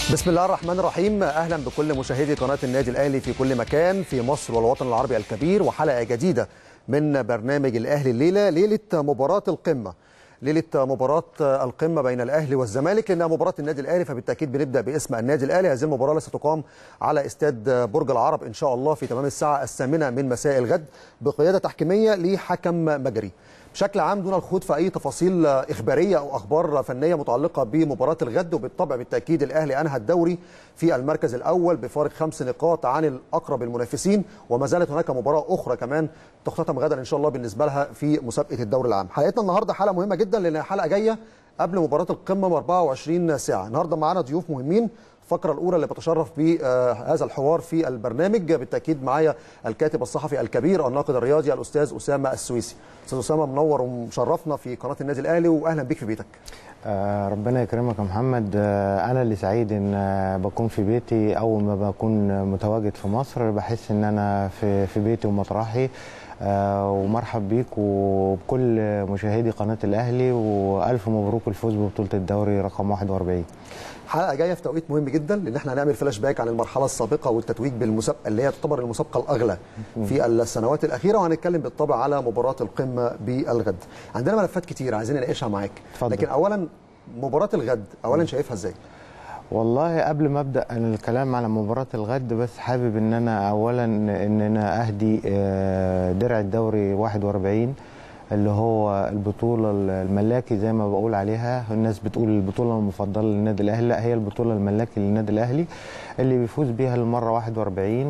بسم الله الرحمن الرحيم اهلا بكل مشاهدي قناه النادي الاهلي في كل مكان في مصر والوطن العربي الكبير وحلقه جديده من برنامج الاهلي الليله ليله مباراه القمه ليله مباراه القمه بين الاهلي والزمالك لانها مباراه النادي الاهلي فبالتاكيد بنبدا باسم النادي الاهلي هذه المباراه اللي ستقام على استاد برج العرب ان شاء الله في تمام الساعه الثامنه من مساء الغد بقياده تحكيميه لحكم مجري بشكل عام دون الخوض في اي تفاصيل اخباريه او اخبار فنيه متعلقه بمباراه الغد وبالطبع بالتاكيد الاهلي انهى الدوري في المركز الاول بفارق خمس نقاط عن الاقرب المنافسين وما زالت هناك مباراه اخرى كمان تختتم غدا ان شاء الله بالنسبه لها في مسابقه الدوري العام حلقتنا النهارده حلقه مهمه جدا لان حلقه جايه قبل مباراه القمه ب 24 ساعه النهارده معانا ضيوف مهمين الفقره الاولى اللي بتشرف بهذا الحوار في البرنامج بالتاكيد معايا الكاتب الصحفي الكبير الناقد الرياضي الاستاذ اسامه السويسي استاذ اسامه منور ومشرفنا في قناه النادي الاهلي واهلا بيك في بيتك آه ربنا يكرمك يا محمد آه انا اللي سعيد ان آه بكون في بيتي اول ما بكون متواجد في مصر بحس ان انا في في بيتي ومطرحي آه ومرحب بيك وبكل مشاهدي قناه الاهلي والف مبروك الفوز ببطوله الدوري رقم 41 حلقه جايه في توقيت مهم جدا لان احنا هنعمل فلاش باك عن المرحله السابقه والتتويج بالمسابقه اللي هي تعتبر المسابقه الاغلى في السنوات الاخيره وهنتكلم بالطبع على مباراه القمه بالغد عندنا ملفات كتير عايزين نناقشها معاك اتفضل. لكن اولا مباراه الغد اولا شايفها ازاي والله قبل ما ابدا الكلام على مباراه الغد بس حابب ان انا اولا ان انا اهدي آه، درع الدوري 41 اللي هو البطوله الملاكي زي ما بقول عليها الناس بتقول البطوله المفضله للنادي الاهلي لا هي البطوله الملاكي للنادي الاهلي اللي بيفوز بيها للمره 41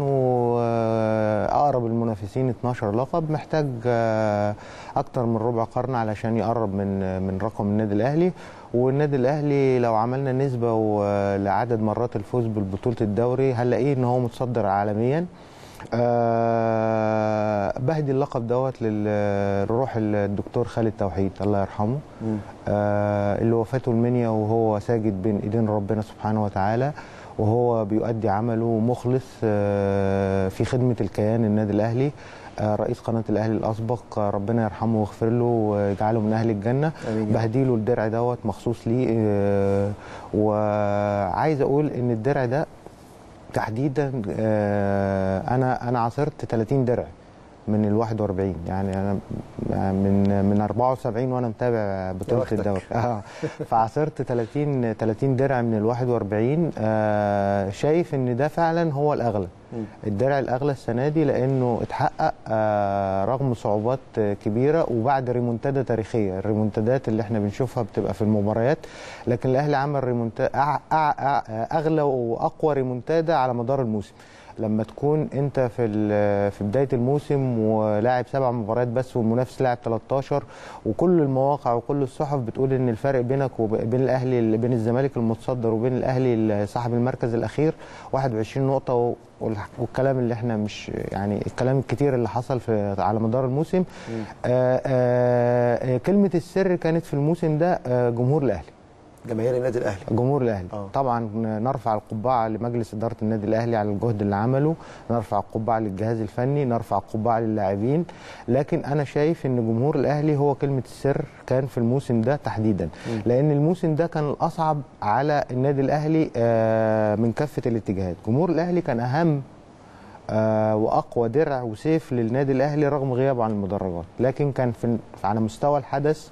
واقرب المنافسين 12 لقب محتاج آه، اكتر من ربع قرن علشان يقرب من من رقم النادي الاهلي والنادي الاهلي لو عملنا نسبه و- لعدد مرات الفوز بالبطوله الدوري هنلاقيه ان هو متصدر عالميا أه بهدي اللقب دوت للروح الدكتور خالد توحيد الله يرحمه أه اللي وفاته المنيا وهو ساجد بين ايدين ربنا سبحانه وتعالى وهو بيؤدي عمله مخلص أه في خدمه الكيان النادي الاهلي أه رئيس قناه الاهلي الاسبق أه ربنا يرحمه ويغفر له ويجعله من اهل الجنه آمين يا رب. بهديله الدرع دوت مخصوص ليه أه وعايز اقول ان الدرع ده تحديدا آه، انا انا عاصرت 30 درع من ال 41 يعني انا من من 74 وانا متابع بطوله بختك. الدوري اه فعاصرت 30 30 درع من ال 41 آه شايف ان ده فعلا هو الاغلى الدرع الاغلى السنه دي لانه اتحقق آه رغم صعوبات آه، كبيره وبعد ريمونتادا تاريخيه الريمونتادات اللي احنا بنشوفها بتبقى في المباريات لكن الاهلي عمل ريمونتا أع- أع- أع- اغلى واقوى ريمونتادا على مدار الموسم لما تكون انت في ال- في بدايه الموسم ولاعب سبع مباريات بس والمنافس لاعب 13 وكل المواقع وكل الصحف بتقول ان الفرق بينك وبين الاهلي بين الزمالك المتصدر وبين الاهلي صاحب المركز الاخير 21 نقطه و- والح- والكلام اللي احنا مش يعني الكلام الكتير اللي حصل في على مدار الموسم آآ آآ كلمه السر كانت في الموسم ده آه، جمهور الاهلي جماهير النادي الاهلي جمهور الاهلي آه. طبعا نرفع القبعه لمجلس اداره النادي الاهلي على الجهد اللي عمله نرفع القبعه للجهاز الفني نرفع القبعه للاعبين لكن انا شايف ان جمهور الاهلي هو كلمه السر كان في الموسم ده تحديدا لان الموسم ده كان الاصعب على النادي الاهلي آه، من كافه الاتجاهات جمهور الاهلي كان اهم آه، واقوى درع وسيف للنادي الاهلي رغم غيابه عن المدرجات لكن كان في على مستوى الحدث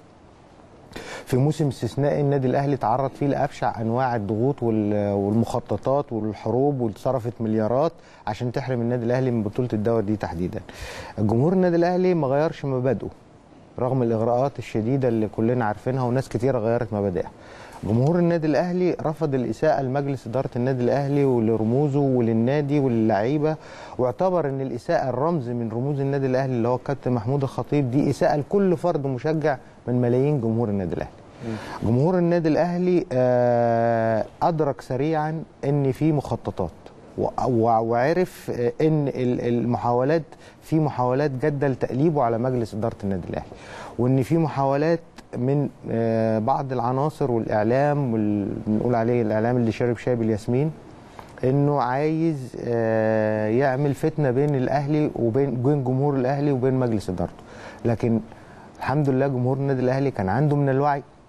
في موسم استثنائي النادي الاهلي تعرض فيه لابشع انواع الضغوط وال- والمخططات والحروب واتصرفت مليارات عشان تحرم النادي الاهلي من بطوله الدوري دي تحديدا. جمهور النادي الاهلي ما غيرش مبادئه رغم الاغراءات الشديده اللي كلنا عارفينها وناس كتيره غيرت مبادئها. جمهور النادي الاهلي رفض الاساءه لمجلس اداره النادي الاهلي ولرموزه وللنادي وللعيبه واعتبر ان الاساءه الرمز من رموز النادي الاهلي اللي هو الكابتن محمود الخطيب دي اساءه لكل فرد مشجع من ملايين جمهور النادي الاهلي. جمهور النادي الاهلي آه، ادرك سريعا ان في مخططات و- و- وعرف آه، ان ال- المحاولات في محاولات جاده لتقليبه على مجلس اداره النادي الاهلي وان في محاولات من آه، بعض العناصر والاعلام وال- بنقول عليه الاعلام اللي شارب شاي بالياسمين انه عايز آه، يعمل فتنه بين الاهلي وبين بين جمهور الاهلي وبين مجلس ادارته لكن الحمد لله جمهور النادي الاهلي كان عنده من الوعي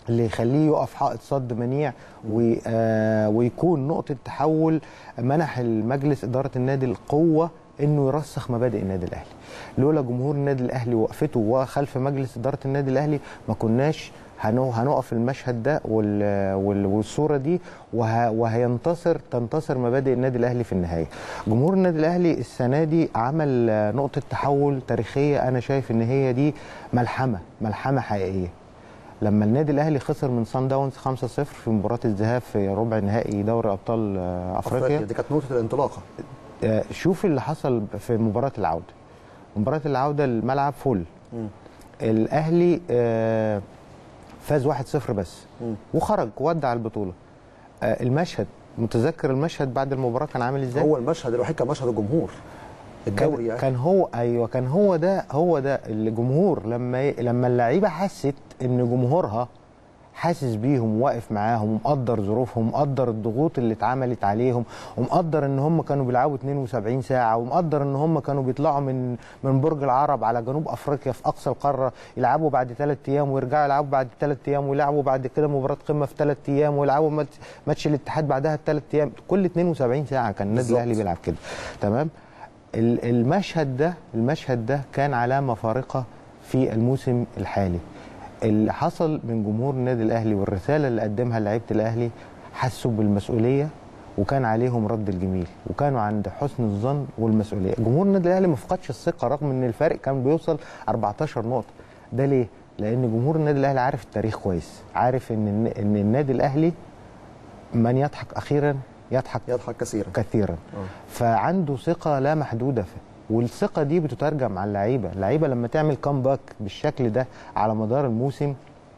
اللي يخليه يقف حائط صد منيع وي- آه، ويكون نقطه تحول منح المجلس اداره النادي القوه انه يرسخ مبادئ النادي الاهلي لولا جمهور النادي الاهلي وقفته وخلف مجلس اداره النادي الاهلي ما كناش هنو- هنقف المشهد ده وال- وال- والصوره دي وه- وهينتصر تنتصر مبادئ النادي الاهلي في النهايه. جمهور النادي الاهلي السنه دي عمل آه، نقطه تحول تاريخيه انا شايف ان هي دي ملحمه ملحمه حقيقيه. لما النادي الاهلي خسر من سان داونز 5-0 في مباراه الذهاب في ربع نهائي دوري ابطال آه، افريقيا دي كانت نقطه الانطلاقه آه، شوف اللي حصل في مباراه العوده مباراه العوده الملعب فل مم. الاهلي آه، فاز 1-0 بس مم. وخرج ودع البطوله آه، المشهد متذكر المشهد بعد المباراه كان عامل ازاي هو المشهد الوحيد كان مشهد الجمهور الدوري كان, يعني كان هو ايوه كان هو ده هو ده الجمهور لما ي- لما اللعيبه حست ان جمهورها حاسس بيهم واقف معاهم ومقدر ظروفهم ومقدر الضغوط اللي اتعملت عليهم ومقدر ان هم كانوا بيلعبوا 72 ساعه ومقدر ان هم كانوا بيطلعوا من من برج العرب على جنوب افريقيا في اقصى القاره يلعبوا بعد ثلاث ايام ويرجعوا يلعبوا بعد ثلاث ايام ويلعبوا بعد كده مباراه قمه في ثلاث ايام ويلعبوا ماتش- ماتش الاتحاد بعدها بثلاث ايام كل 72 ساعه كان النادي بالظبط. الاهلي بيلعب كده تمام ال- المشهد ده المشهد ده كان علامه فارقه في الموسم الحالي اللي حصل من جمهور النادي الاهلي والرساله اللي قدمها لعيبه الاهلي حسوا بالمسؤوليه وكان عليهم رد الجميل وكانوا عند حسن الظن والمسؤوليه جمهور النادي الاهلي ما فقدش الثقه رغم ان الفارق كان بيوصل 14 نقطه ده ليه لان جمهور النادي الاهلي عارف التاريخ كويس عارف ان الن- ان النادي الاهلي من يضحك اخيرا يضحك يضحك كثيرا كثيرا آه. فعنده ثقه لا محدوده فيه والثقه دي بتترجم على اللعيبه اللعيبه لما تعمل كامباك بالشكل ده على مدار الموسم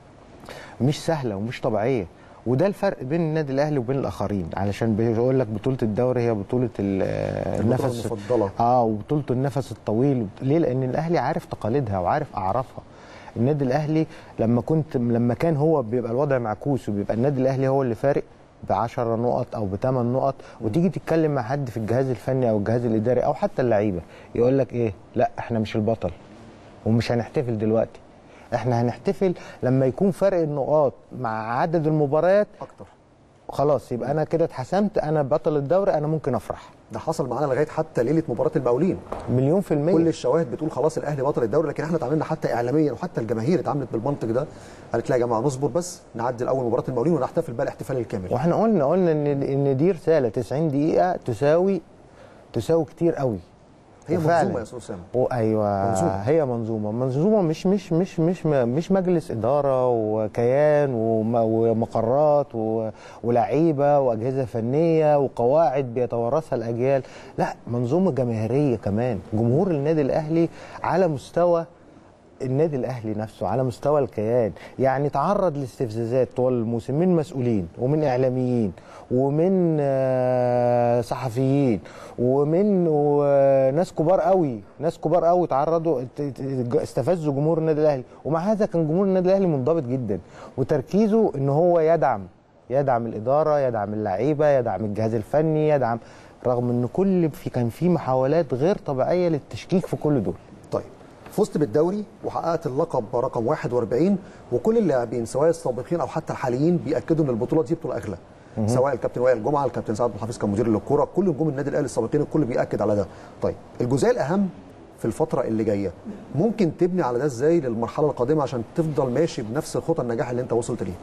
مش سهله ومش طبيعيه وده الفرق بين النادي الاهلي وبين الاخرين علشان بيقول لك بطوله الدوري هي بطوله ال- البطولة النفس المفضلة. اه وبطوله النفس الطويل ليه لان الاهلي عارف تقاليدها وعارف اعرافها النادي الاهلي لما كنت لما كان هو بيبقى الوضع معكوس وبيبقى النادي الاهلي هو اللي فارق ب 10 نقط او بثمان نقط وتيجي تتكلم مع حد في الجهاز الفني او الجهاز الاداري او حتى اللعيبه يقول لك ايه لا احنا مش البطل ومش هنحتفل دلوقتي احنا هنحتفل لما يكون فرق النقاط مع عدد المباريات اكتر خلاص يبقى انا كده اتحسمت انا بطل الدوري انا ممكن افرح ده حصل معانا لغايه حتى ليله مباراه المقاولين مليون في المية كل الشواهد بتقول خلاص الاهلي بطل الدوري لكن احنا اتعاملنا حتى اعلاميا وحتى الجماهير اتعاملت بالمنطق ده قالت لا يا جماعه نصبر بس نعدي الاول مباراه المقاولين ونحتفل بقى الاحتفال الكامل واحنا قلنا قلنا ان ان دي رساله 90 دقيقه تساوي تساوي كتير قوي هي وفعلاً. منظومه يا استاذ اسامه وايوه منظومة. هي منظومه منظومه مش مش مش مش مش مجلس اداره وكيان وم- ومقرات و- ولاعيبه واجهزه فنيه وقواعد بيتوارثها الاجيال لا منظومه جماهيريه كمان جمهور النادي الاهلي على مستوى النادي الاهلي نفسه على مستوى الكيان يعني تعرض لاستفزازات طوال الموسم من مسؤولين ومن اعلاميين ومن آه، صحفيين ومن و- ناس كبار قوي ناس كبار قوي تعرضوا ت- ت- استفزوا جمهور النادي الاهلي ومع هذا كان جمهور النادي الاهلي منضبط جدا وتركيزه ان هو يدعم يدعم الاداره يدعم اللعيبه يدعم الجهاز الفني يدعم رغم ان كل في كان في محاولات غير طبيعيه للتشكيك في كل دول طيب فزت بالدوري وحققت اللقب رقم 41 وكل اللاعبين سواء السابقين او حتى الحاليين بياكدوا ان البطوله دي بطوله اغلى سواء الكابتن وائل جمعه الكابتن سعد بن حفيظ كان مدير للكوره كل نجوم النادي الاهلي السابقين الكل بياكد على ده طيب الجزء الاهم في الفتره اللي جايه ممكن تبني على ده ازاي للمرحله القادمه عشان تفضل ماشي بنفس خطى النجاح اللي انت وصلت ليه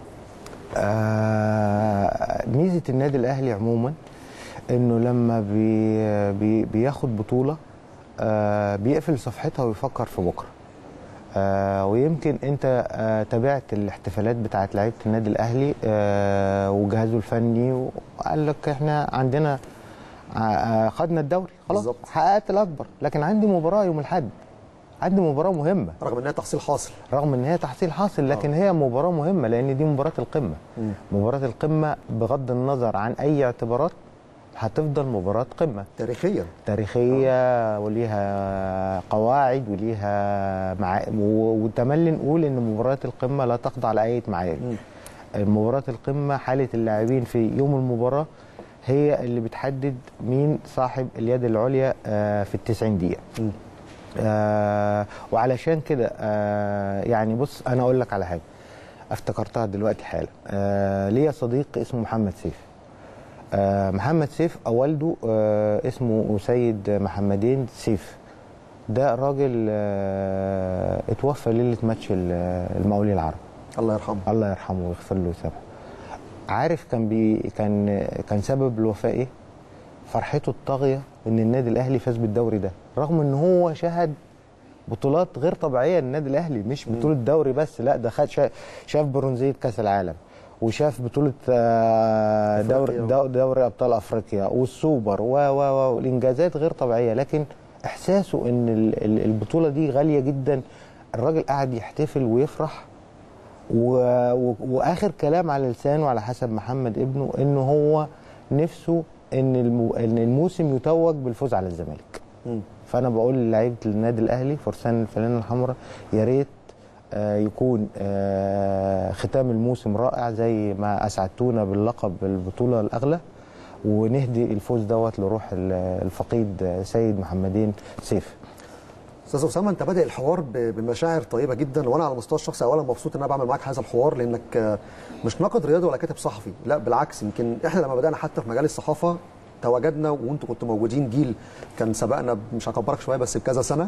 آه ميزه النادي الاهلي عموما انه لما بي بي بياخد بطوله آه بيقفل صفحتها ويفكر في بكره آه ويمكن انت آه تابعت الاحتفالات بتاعت لعيبه النادي الاهلي آه وجهازه الفني وقال لك احنا عندنا آه، آه خدنا الدوري خلاص بالظبط. حققت الاكبر لكن عندي مباراه يوم الاحد عندي مباراه مهمه رغم انها تحصيل حاصل رغم ان هي تحصيل حاصل لكن هي مباراه مهمه لان دي مباراه القمه مم. مباراه القمه بغض النظر عن اي اعتبارات هتفضل مباراه قمه تاريخيا تاريخيه وليها قواعد وليها مع... و- وتملي نقول ان مباريات القمه لا تخضع لاي معايير مباراه القمه حاله اللاعبين في يوم المباراه هي اللي بتحدد مين صاحب اليد العليا آه، في التسعين دقيقه مم. آه وعلشان كده آه يعني بص انا اقول لك على حاجه افتكرتها دلوقتي حالا آه ليا صديق اسمه محمد سيف آه محمد سيف والده آه اسمه سيد محمدين سيف ده راجل آه اتوفى ليله ماتش ال- المقاولين العرب الله يرحمه الله يرحمه ويغفر له ويسامحه عارف كان بي كان كان سبب الوفاه ايه فرحته الطاغيه ان النادي الاهلي فاز بالدوري ده رغم ان هو شهد بطولات غير طبيعيه للنادي الاهلي مش بطوله دوري بس لا ده خد شا- شاف برونزيه كاس العالم وشاف بطوله آه، دوري أفريقيا. دو- دوري ابطال افريقيا والسوبر و و و والانجازات غير طبيعيه لكن احساسه ان ال- ال- البطوله دي غاليه جدا الراجل قاعد يحتفل ويفرح و... و... واخر كلام على لسانه على حسب محمد ابنه انه هو نفسه ان الم... ان الموسم يتوج بالفوز على الزمالك مم. فانا بقول للعيبه النادي الاهلي فرسان الفانله الحمراء يا ريت آه، يكون آه، ختام الموسم رائع زي ما اسعدتونا باللقب البطوله الاغلى ونهدي الفوز دوت لروح ال- الفقيد آه، سيد محمدين سيف استاذ اسامه انت بادئ الحوار ب- بمشاعر طيبه جدا وانا على المستوى الشخصي اولا مبسوط ان انا بعمل معاك هذا الحوار لانك آه، مش ناقد رياضي ولا كاتب صحفي لا بالعكس يمكن احنا لما بدانا حتى في مجال الصحافه تواجدنا وانتوا كنتوا موجودين جيل كان سبقنا ب- مش هكبرك شويه بس بكذا سنه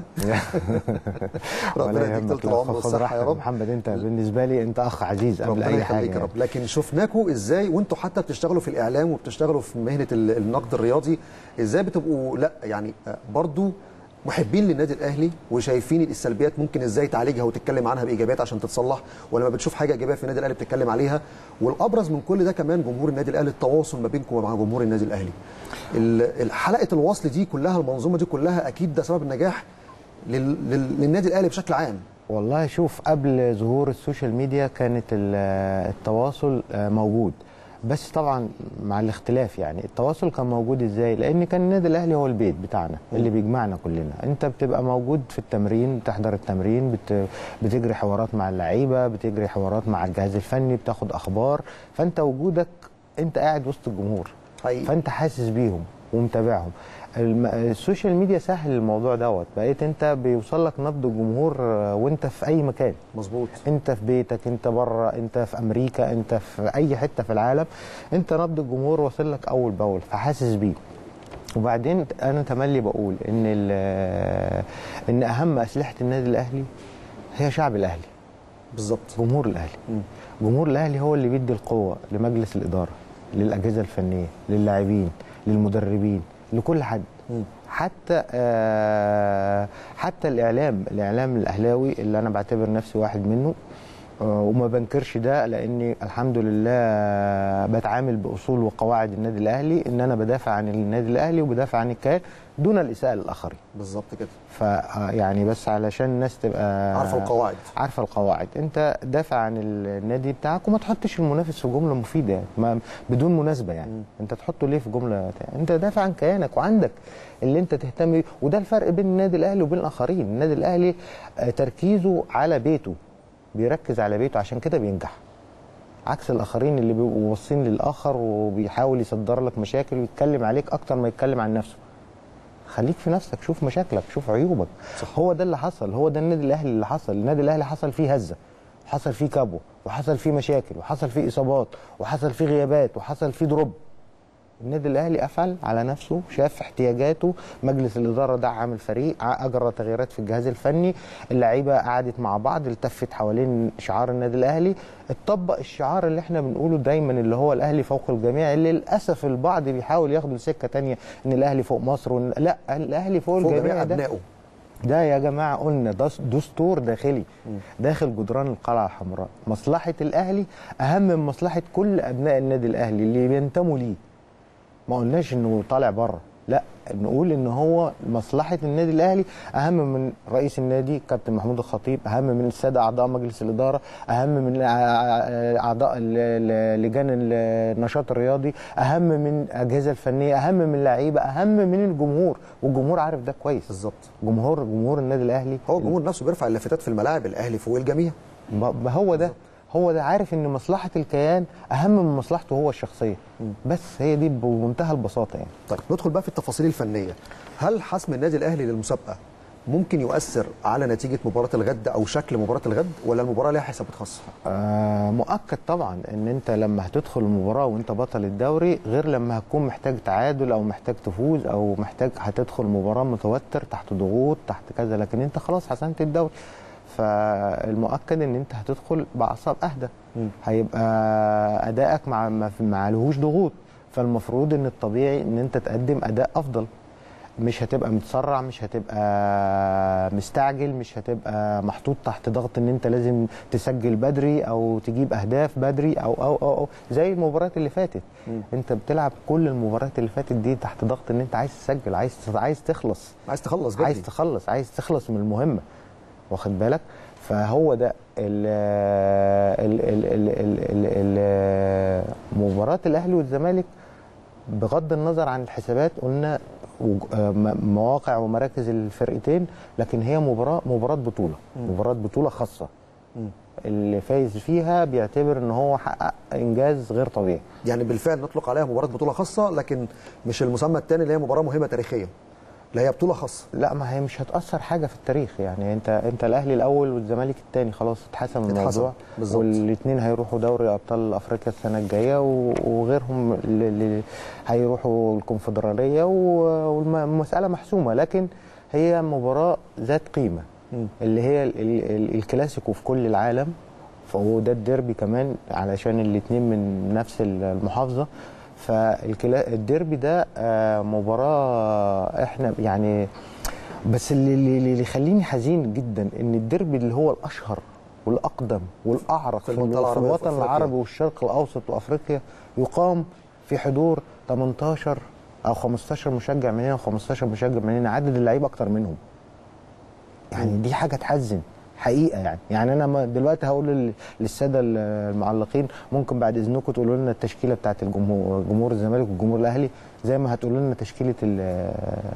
ربنا ولا يديك يهمك طول لا، العمر خد والصحه يا راحتك. رب محمد انت بالنسبه لي انت اخ عزيز قبل ربنا اي حاجه يخليك يا يعني. رب لكن شفناكوا ازاي وانتوا حتى بتشتغلوا في الاعلام وبتشتغلوا في مهنه ال- النقد الرياضي ازاي بتبقوا لا يعني آه، برضو محبين للنادي الاهلي وشايفين السلبيات ممكن ازاي تعالجها وتتكلم عنها بايجابيات عشان تتصلح ولما بتشوف حاجه ايجابيه في النادي الاهلي بتتكلم عليها والابرز من كل ده كمان جمهور النادي الاهلي التواصل ما بينكم ومع جمهور النادي الاهلي ال- ال- حلقه الوصل دي كلها المنظومه دي كلها اكيد ده سبب النجاح لل- لل- للنادي الاهلي بشكل عام والله شوف قبل ظهور السوشيال ميديا كانت ال- التواصل آه، موجود بس طبعا مع الاختلاف يعني التواصل كان موجود ازاي لان كان النادي الاهلي هو البيت بتاعنا اللي بيجمعنا كلنا انت بتبقى موجود في التمرين بتحضر التمرين بت... بتجري حوارات مع اللعيبه بتجري حوارات مع الجهاز الفني بتاخد اخبار فانت وجودك انت قاعد وسط الجمهور حقيقي. فانت حاسس بيهم ومتابعهم الم... السوشيال ميديا سهل الموضوع دوت بقيت انت بيوصل لك نبض الجمهور آه، وانت في اي مكان مظبوط انت في بيتك انت بره انت في امريكا انت في اي حته في العالم انت نبض الجمهور واصل لك اول باول فحاسس بيه وبعدين انا تملي بقول ان ال- ان اهم اسلحه النادي الاهلي هي شعب الاهلي بالظبط جمهور الاهلي جمهور الاهلي هو اللي بيدي القوه لمجلس الاداره للاجهزه الفنيه للاعبين للمدربين لكل حد حتى آه حتى الاعلام الاعلام الاهلاوي اللي انا بعتبر نفسي واحد منه آه وما بنكرش ده لاني الحمد لله بتعامل باصول وقواعد النادي الاهلي ان انا بدافع عن النادي الاهلي وبدافع عن الكيان دون الاساءه للاخرين بالظبط كده ف آه، يعني بس علشان الناس تبقى عارفة القواعد. عارفه القواعد انت دافع عن النادي بتاعك وما تحطش المنافس في جمله مفيده يعني ما بدون مناسبه يعني م. انت تحطه ليه في جمله انت دافع عن كيانك وعندك اللي انت تهتم بيه وده الفرق بين النادي الاهلي وبين الاخرين النادي الاهلي آه، تركيزه على بيته بيركز على بيته عشان كده بينجح عكس الاخرين اللي بيبقوا باصين للاخر وبيحاول يصدر لك مشاكل ويتكلم عليك اكتر ما يتكلم عن نفسه خليك في نفسك شوف مشاكلك شوف عيوبك صح. هو ده اللي حصل هو ده النادي الاهلي اللي حصل النادي الاهلي حصل فيه هزه وحصل فيه كبوه وحصل فيه مشاكل وحصل فيه اصابات وحصل فيه غيابات وحصل فيه دروب النادي الاهلي افعل على نفسه شاف احتياجاته مجلس الاداره دعم الفريق ع- اجرى تغييرات في الجهاز الفني اللعيبه قعدت مع بعض التفت حوالين شعار النادي الاهلي اتطبق الشعار اللي احنا بنقوله دايما اللي هو الاهلي فوق الجميع اللي للاسف البعض بيحاول ياخده لسكه تانية ان الاهلي فوق مصر وإن لا الاهلي فوق, فوق الجميع جميع ده ابنائه ده يا جماعه قلنا ده دستور داخلي داخل جدران القلعه الحمراء مصلحه الاهلي اهم من مصلحه كل ابناء النادي الاهلي اللي بينتموا ليه ما قلناش انه طالع بره لا نقول ان هو مصلحه النادي الاهلي اهم من رئيس النادي كابتن محمود الخطيب اهم من الساده اعضاء مجلس الاداره اهم من اعضاء ال- ال- لجان النشاط الرياضي اهم من الاجهزه الفنيه اهم من اللعيبه اهم من الجمهور والجمهور عارف ده كويس بالظبط جمهور جمهور النادي الاهلي هو الجمهور نفسه بيرفع اللافتات في الملاعب الاهلي فوق الجميع ما ما هو ده هو ده عارف ان مصلحه الكيان اهم من مصلحته هو الشخصيه بس هي دي بمنتهى البساطه يعني طيب ندخل بقى في التفاصيل الفنيه هل حسم النادي الاهلي للمسابقه ممكن يؤثر على نتيجه مباراه الغد او شكل مباراه الغد ولا المباراه ليها حسابات خاصه آه مؤكد طبعا ان انت لما هتدخل المباراه وانت بطل الدوري غير لما هتكون محتاج تعادل او محتاج تفوز او محتاج هتدخل مباراه متوتر تحت ضغوط تحت كذا لكن انت خلاص حسمت الدوري فالمؤكد ان انت هتدخل باعصاب اهدى مم. هيبقى ادائك مع ما في- ما عليهوش ضغوط فالمفروض ان الطبيعي ان انت تقدم اداء افضل مش هتبقى متسرع مش هتبقى مستعجل مش هتبقى محطوط تحت ضغط ان انت لازم تسجل بدري او تجيب اهداف بدري او او او, أو زي المباريات اللي فاتت مم. انت بتلعب كل المباريات اللي فاتت دي تحت ضغط ان انت عايز تسجل عايز عايز تخلص عايز تخلص بدري عايز تخلص عايز تخلص من المهمه واخد بالك فهو ده ال ال ال ال ال ال مباراه الاهلي والزمالك بغض النظر عن الحسابات قلنا وج- آه، م- مواقع ومراكز الفرقتين لكن هي مباراه مباراه بطوله مباراه بطوله خاصه مم. اللي فايز فيها بيعتبر ان هو حقق انجاز غير طبيعي يعني بالفعل نطلق عليها مباراه بطوله خاصه لكن مش المسمى الثاني اللي هي مباراه مهمه تاريخيا لا هي بطوله خاصه لا ما هي مش هتاثر حاجه في التاريخ يعني انت انت الاهلي الاول والزمالك الثاني خلاص اتحسم اتحسم، الموضوع بالظبط. والاثنين هيروحوا دوري ابطال افريقيا السنه الجايه و- وغيرهم اللي هيروحوا الكونفدراليه و- والمساله محسومه لكن هي مباراه ذات قيمه مم. اللي هي ال- ال- ال- الكلاسيكو في كل العالم فهو ده الديربي كمان علشان الاثنين من نفس المحافظه فالديربي ده آه، مباراه احنا يعني بس اللي, اللي اللي يخليني حزين جدا ان الديربي اللي هو الاشهر والاقدم والاعرق في في, المنطقة في العربية في الوطن أفريقيا. العربي والشرق الاوسط وافريقيا يقام في حضور 18 او 15 مشجع من هنا و15 مشجع من هنا عدد اللعيبه اكتر منهم يعني دي حاجه تحزن حقيقه يعني يعني انا ما- دلوقتي هقول لل- للساده المعلقين ممكن بعد اذنكم تقولوا لنا التشكيله بتاعت الجمهور جمهور الزمالك والجمهور الاهلي زي ما هتقولوا لنا تشكيله ال-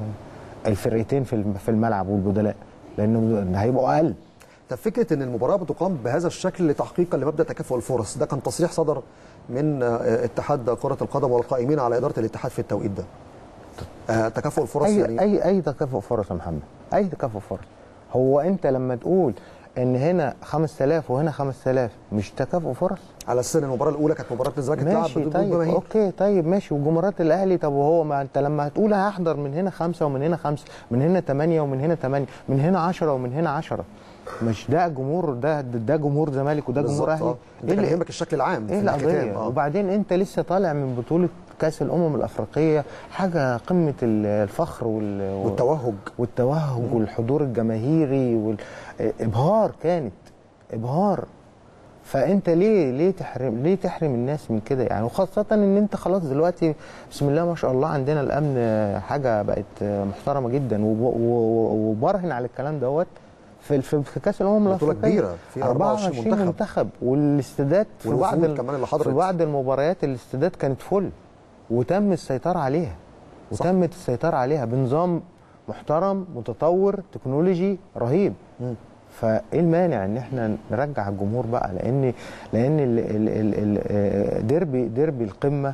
الفرقتين في الم- في الملعب والبدلاء لانه هيبقوا اقل طب فكره ان المباراه بتقام بهذا الشكل تحقيقا لمبدا تكافؤ الفرص ده كان تصريح صدر من آه، اتحاد كره القدم والقائمين على اداره الاتحاد في التوقيت ده آه، تكافؤ الفرص اي يعني اي اي تكافؤ فرص يا محمد اي تكافؤ فرص هو انت لما تقول ان هنا 5000 وهنا 5000 مش تكافؤ فرص على اساس ان المباراه الاولى كانت مباراه الزمالك اتلعب ماشي بدون طيب جماهير اوكي طيب ماشي وجمهورات الاهلي طب وهو ما انت لما هتقول هحضر من هنا خمسه ومن هنا خمسه من هنا ثمانيه ومن هنا ثمانيه من هنا عشرة ومن هنا عشرة مش ده جمهور ده ده جمهور زمالك وده جمهور بالظبط، اهلي آه. انت كان اللي- يهمك الشكل العام ايه في الناحيتين القضيه آه. وبعدين انت لسه طالع من بطوله كاس الامم الافريقيه حاجه قمه ال- الفخر وال... والتوهج والتوهج والحضور الجماهيري والابهار كانت ابهار فانت ليه ليه تحرم ليه تحرم الناس من كده يعني وخاصه ان انت خلاص دلوقتي بسم الله ما شاء الله عندنا الامن حاجه بقت محترمه جدا وب- و- وبرهن على الكلام دوت في في في كاس الامم بطولة الافريقيه كبيرة، فيها 24 منتخب. منتخب والاستادات في بعض والوفود ال- كمان اللي في حضرت. بعض المباريات الاستادات كانت فل وتم السيطره عليها صح. وتمت السيطره عليها بنظام محترم متطور تكنولوجي رهيب مم. فايه المانع ان احنا نرجع الجمهور بقى لان لان ال- ال- ال- ال- ديربي ديربي القمه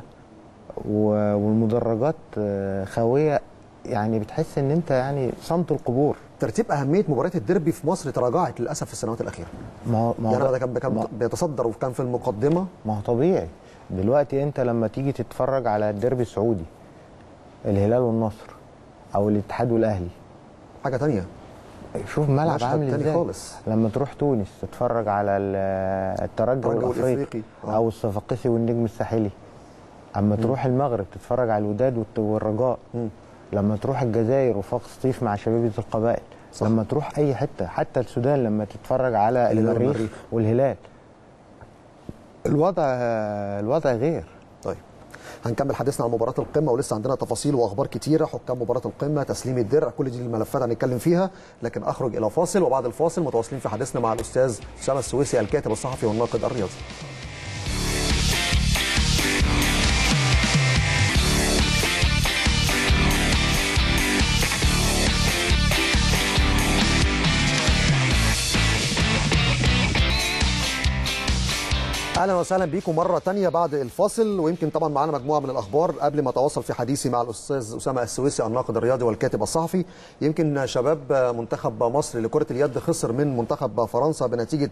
و- والمدرجات آه، خاويه يعني بتحس ان انت يعني صمت القبور ترتيب اهميه مباريات الديربي في مصر تراجعت للاسف في السنوات الاخيره ما هو ما هو يعني ده- ده كان ما- كان بيتصدر وكان في المقدمه ما هو طبيعي دلوقتي انت لما تيجي تتفرج على الديربي السعودي الهلال والنصر او الاتحاد والاهلي حاجه تانية شوف الملعب مشهد عامل تاني ازاي خالص. لما تروح تونس تتفرج على ال- الترجي الترجي والافريقي والإفريقي. آه. او الصفاقسي والنجم الساحلي اما تروح المغرب تتفرج على الوداد والت- والرجاء مم. لما تروح الجزائر وفاق سطيف مع شبيبه القبائل صح. لما تروح اي حته حتى السودان لما تتفرج على الهلال المريخ والمريخ. والهلال الوضع الوضع غير طيب هنكمل حديثنا عن مباراة القمة ولسه عندنا تفاصيل وأخبار كتيرة حكام مباراة القمة تسليم الدرع كل دي الملفات هنتكلم فيها لكن أخرج إلى فاصل وبعد الفاصل متواصلين في حديثنا مع الأستاذ أسامة السويسي الكاتب الصحفي والناقد الرياضي اهلا اهلا وسهلا بيكم مره تانية بعد الفاصل ويمكن طبعا معانا مجموعه من الاخبار قبل ما اتواصل في حديثي مع الاستاذ اسامه السويسي الناقد الرياضي والكاتب الصحفي يمكن شباب منتخب مصر لكره اليد خسر من منتخب فرنسا بنتيجه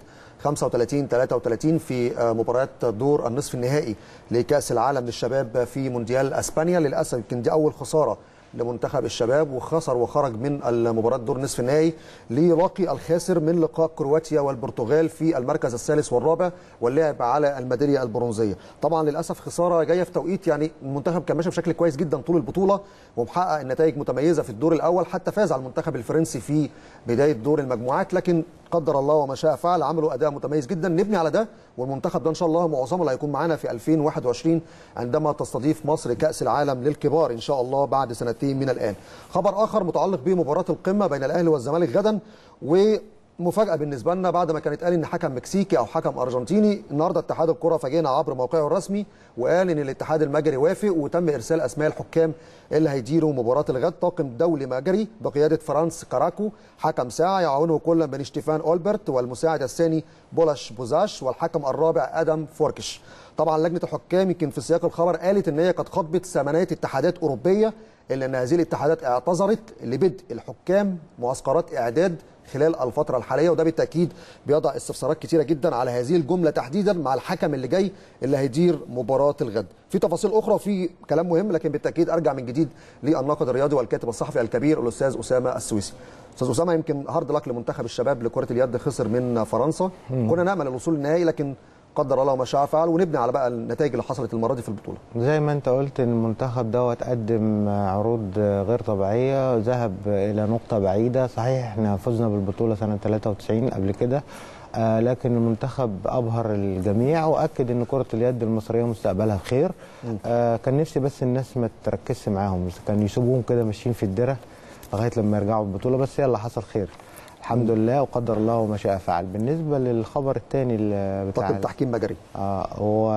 35 33 في مباريات دور النصف النهائي لكاس العالم للشباب في مونديال اسبانيا للاسف يمكن دي اول خساره لمنتخب الشباب وخسر وخرج من المباراه دور نصف النهائي ليلاقي الخاسر من لقاء كرواتيا والبرتغال في المركز الثالث والرابع واللعب على الميداليه البرونزيه طبعا للاسف خساره جايه في توقيت يعني المنتخب كان ماشي بشكل كويس جدا طول البطوله ومحقق النتائج متميزه في الدور الاول حتى فاز على المنتخب الفرنسي في بدايه دور المجموعات لكن قدر الله وما شاء فعل عملوا اداء متميز جدا نبني على ده والمنتخب ده ان شاء الله معظمه اللي هيكون معانا في 2021 عندما تستضيف مصر كاس العالم للكبار ان شاء الله بعد سنتين من الان خبر اخر متعلق بمباراه القمه بين الاهلي والزمالك غدا و مفاجأة بالنسبة لنا بعد ما كان اتقال ان حكم مكسيكي او حكم ارجنتيني النهارده اتحاد الكرة فاجئنا عبر موقعه الرسمي وقال ان الاتحاد المجري وافق وتم ارسال اسماء الحكام اللي هيديروا مباراة الغد طاقم دولي مجري بقيادة فرانس كاراكو حكم ساعة يعاونه كل من اشتيفان اولبرت والمساعد الثاني بولاش بوزاش والحكم الرابع ادم فوركش طبعا لجنة الحكام يمكن في سياق الخبر قالت ان هي قد خاطبت ثمانية اتحادات اوروبيه الا ان هذه الاتحادات اعتذرت لبدء الحكام معسكرات اعداد خلال الفترة الحالية وده بالتأكيد بيضع استفسارات كتيرة جدا على هذه الجملة تحديدا مع الحكم اللي جاي اللي هيدير مباراة الغد في تفاصيل أخرى وفي كلام مهم لكن بالتأكيد أرجع من جديد للناقد الرياضي والكاتب الصحفي الكبير الأستاذ أسامة السويسي أستاذ أسامة يمكن هارد لك لمنتخب الشباب لكرة اليد خسر من فرنسا كنا نأمل الوصول النهائي لكن قدر الله ما شاء فعل ونبني على بقى النتائج اللي حصلت المره دي في البطوله زي ما انت قلت ان المنتخب دوت قدم عروض غير طبيعيه ذهب الى نقطه بعيده صحيح احنا فزنا بالبطوله سنه 93 قبل كده آه لكن المنتخب ابهر الجميع واكد ان كره اليد المصريه مستقبلها بخير آه كان نفسي بس الناس ما تركزش معاهم كان يسيبوهم كده ماشيين في الدره لغايه لما يرجعوا البطوله بس يلا حصل خير الحمد لله وقدر الله وما شاء فعل بالنسبه للخبر الثاني بتاع طاقم تحكيم مجري اه هو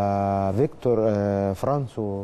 فيكتور آه فرانسو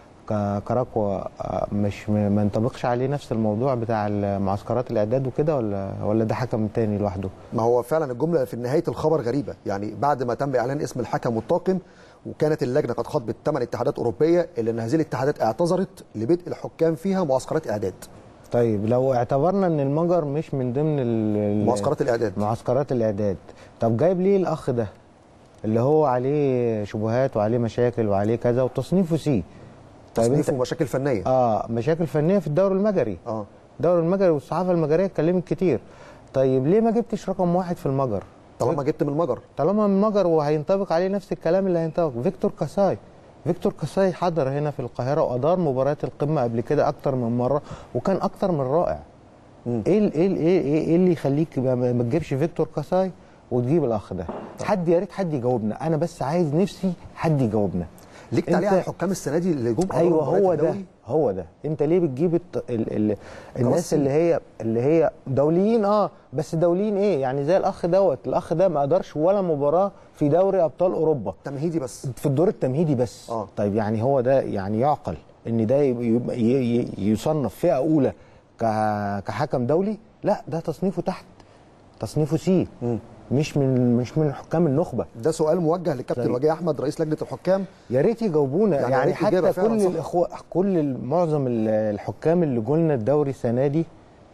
كاراكوا آه مش ما ينطبقش عليه نفس الموضوع بتاع معسكرات الاعداد وكده ولا ولا ده حكم تاني لوحده ما هو فعلا الجمله في نهايه الخبر غريبه يعني بعد ما تم اعلان اسم الحكم والطاقم وكانت اللجنه قد خاطبت ثمان اتحادات اوروبيه الا ان هذه الاتحادات اعتذرت لبدء الحكام فيها معسكرات اعداد طيب لو اعتبرنا ان المجر مش من ضمن معسكرات الاعداد معسكرات الاعداد طب جايب ليه الاخ ده اللي هو عليه شبهات وعليه مشاكل وعليه كذا وتصنيفه سي طيب تصنيفه مشاكل فنيه اه مشاكل فنيه في الدوري المجري اه الدوري المجري والصحافه المجريه اتكلمت كتير طيب ليه ما جبتش رقم واحد في المجر طالما جبت من المجر طالما من المجر وهينطبق عليه نفس الكلام اللي هينطبق فيكتور كاساي فيكتور كاساي حضر هنا في القاهره وادار مباريات القمه قبل كده اكتر من مره وكان اكتر من رائع ايه ايه ايه ايه اللي يخليك ما تجيبش فيكتور كاساي وتجيب الاخ ده حد يا ريت حد يجاوبنا انا بس عايز نفسي حد يجاوبنا ليك تعليق على الحكام السنه دي اللي جم ايوه هو ده هو ده انت ليه بتجيب الت... ال... ال... الناس اللي هي اللي هي دوليين اه بس دوليين ايه يعني زي الاخ دوت الاخ ده ما قدرش ولا مباراه في دوري ابطال اوروبا تمهيدي بس في الدور التمهيدي بس آه. طيب يعني هو ده يعني يعقل ان ده يبقى ي... ي... يصنف فئه اولى ك... كحكم دولي لا ده تصنيفه تحت تصنيفه سي م. مش من مش من حكام النخبه ده سؤال موجه للكابتن وجيه احمد رئيس لجنه الحكام يا ريت يجاوبونا يعني, يعني حتى كل الاخوه كل معظم الحكام اللي جولنا الدوري السنه دي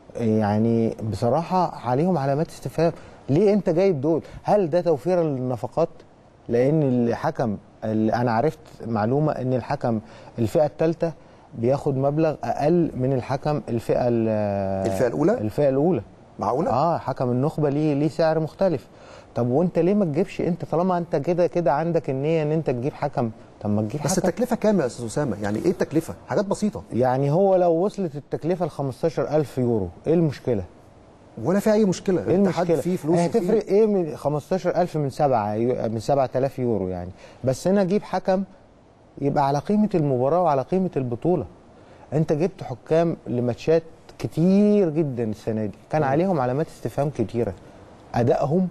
يعني بصراحه عليهم علامات استفهام ليه انت جايب دول هل ده توفير للنفقات لان الحكم اللي انا عرفت معلومه ان الحكم الفئه الثالثه بياخد مبلغ اقل من الحكم الفئه الفئه الاولى الفئه الاولى معقوله اه حكم النخبه ليه ليه سعر مختلف طب وانت ليه ما تجيبش انت طالما انت كده كده عندك النيه ان انت تجيب حكم طب ما تجيب بس حكم التكلفه كام يا استاذ اسامه يعني ايه التكلفه حاجات بسيطه يعني هو لو وصلت التكلفه ل 15000 يورو ايه المشكله ولا في اي مشكله ايه المشكله فيه فلوس هتفرق ايه من 15000 من 7 من 7000 يورو يعني بس انا اجيب حكم يبقى على قيمه المباراه وعلى قيمه البطوله انت جبت حكام لماتشات كتير جدا السنه دي كان عليهم علامات استفهام كتيره ادائهم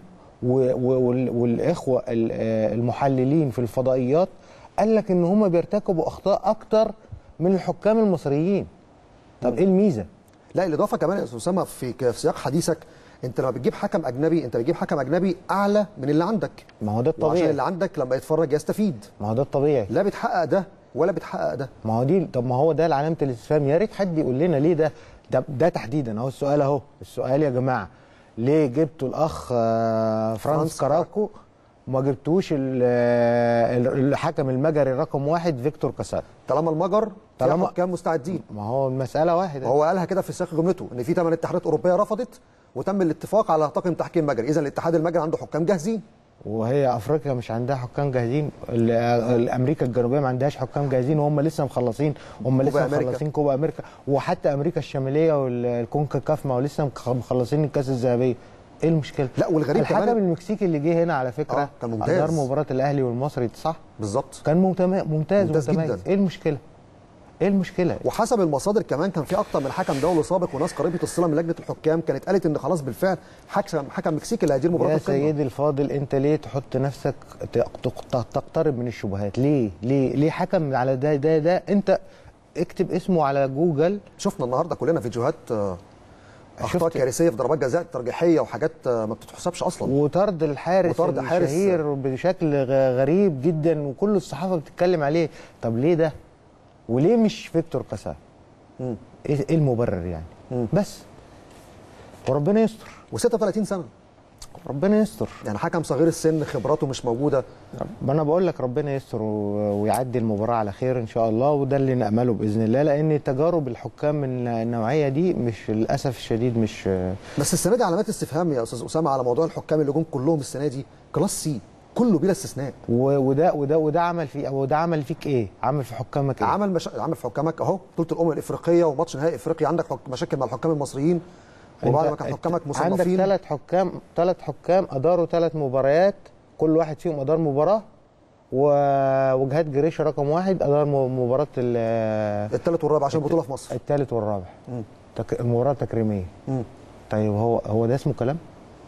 والاخوه المحللين في الفضائيات قال لك ان هم بيرتكبوا اخطاء اكتر من الحكام المصريين طب ايه الميزه لا الاضافه كمان يا استاذ اسامه في في سياق حديثك انت لما بتجيب حكم اجنبي انت بتجيب حكم اجنبي اعلى من اللي عندك ما هو ده وعشان الطبيعي اللي عندك لما يتفرج يستفيد ما هو ده الطبيعي لا بتحقق ده ولا بتحقق ده ما هو دي طب ما هو ده علامه الاستفهام يا ريت حد يقول لنا ليه ده ده, ده تحديدا اهو السؤال اهو السؤال يا جماعه ليه جبتوا الاخ آه، فرانس فرانس كاراكو وما جبتوش ال- آه، الحكم المجري رقم واحد فيكتور كاسات طالما المجر طالما- طالما حكام مستعدين ما هو المساله واحده وهو قالها كده في سياق جملته ان في ثمان اتحادات اوروبيه رفضت وتم الاتفاق على طاقم تحكيم مجري اذا الاتحاد المجري عنده حكام جاهزين وهي افريقيا مش عندها حكام جاهزين ال- الامريكا الجنوبيه ما عندهاش حكام جاهزين وهم لسه مخلصين هم لسه أمريكا. مخلصين كوبا امريكا وحتى امريكا الشماليه والكونكاكاف ما هو لسه مخ- مخلصين الكاس الذهبيه ايه المشكله لا والغريب الحكم كمان المكسيكي اللي جه هنا على فكره آه، كان ممتاز. ادار مباراه الاهلي والمصري صح بالظبط كان ممتاز ممتاز, ممتاز ممتاز جداً. ايه المشكله ايه المشكله وحسب المصادر كمان كان في اكتر من حكم دولي سابق وناس قريبه الصله من لجنه الحكام كانت قالت ان خلاص بالفعل حكم حكم مكسيكي اللي هيدير مباراه يا القمه سيدي الفاضل انت ليه تحط نفسك ت- تق- تقترب من الشبهات ليه ليه ليه حكم على ده ده ده انت اكتب اسمه على جوجل شفنا النهارده كلنا فيديوهات آه، اخطاء شفت- كارثيه في ضربات جزاء ترجيحيه وحاجات آه، ما بتتحسبش اصلا وطرد الحارس وطرد حارس. الشهير بشكل غ- غريب جدا وكل الصحافه بتتكلم عليه طب ليه ده وليه مش فيكتور كاسا مم. ايه إيه المبرر يعني مم. بس وربنا يستر و36 سنه ربنا يستر يعني حكم صغير السن خبراته مش موجوده ما انا بقول لك ربنا يستر و- ويعدي المباراه على خير ان شاء الله وده اللي نامله باذن الله لان تجارب الحكام من النوعيه دي مش للاسف الشديد مش بس السنه دي علامات استفهام يا استاذ اسامه على موضوع الحكام اللي جم كلهم السنه دي كلاس سي كله بلا استثناء و- وده وده وده عمل في وده عمل فيك ايه؟ عمل في حكامك ايه؟ عمل مش... عمل في حكامك اهو بطوله الامم الافريقيه وماتش نهائي افريقيا عندك حك... مشاكل مع الحكام المصريين وبعد ما أنت- كان حكامك عندك مصنفين ثلاث حكام ثلاث حكام اداروا ثلاث مباريات كل واحد فيهم ادار مباراه و- وجهاد جريشه رقم واحد ادار م- مباراه ال- الثالث والرابع عشان البطوله في مصر الثالث والرابع مم. تك... المباراه تكريميه مم. طيب هو هو ده اسمه كلام؟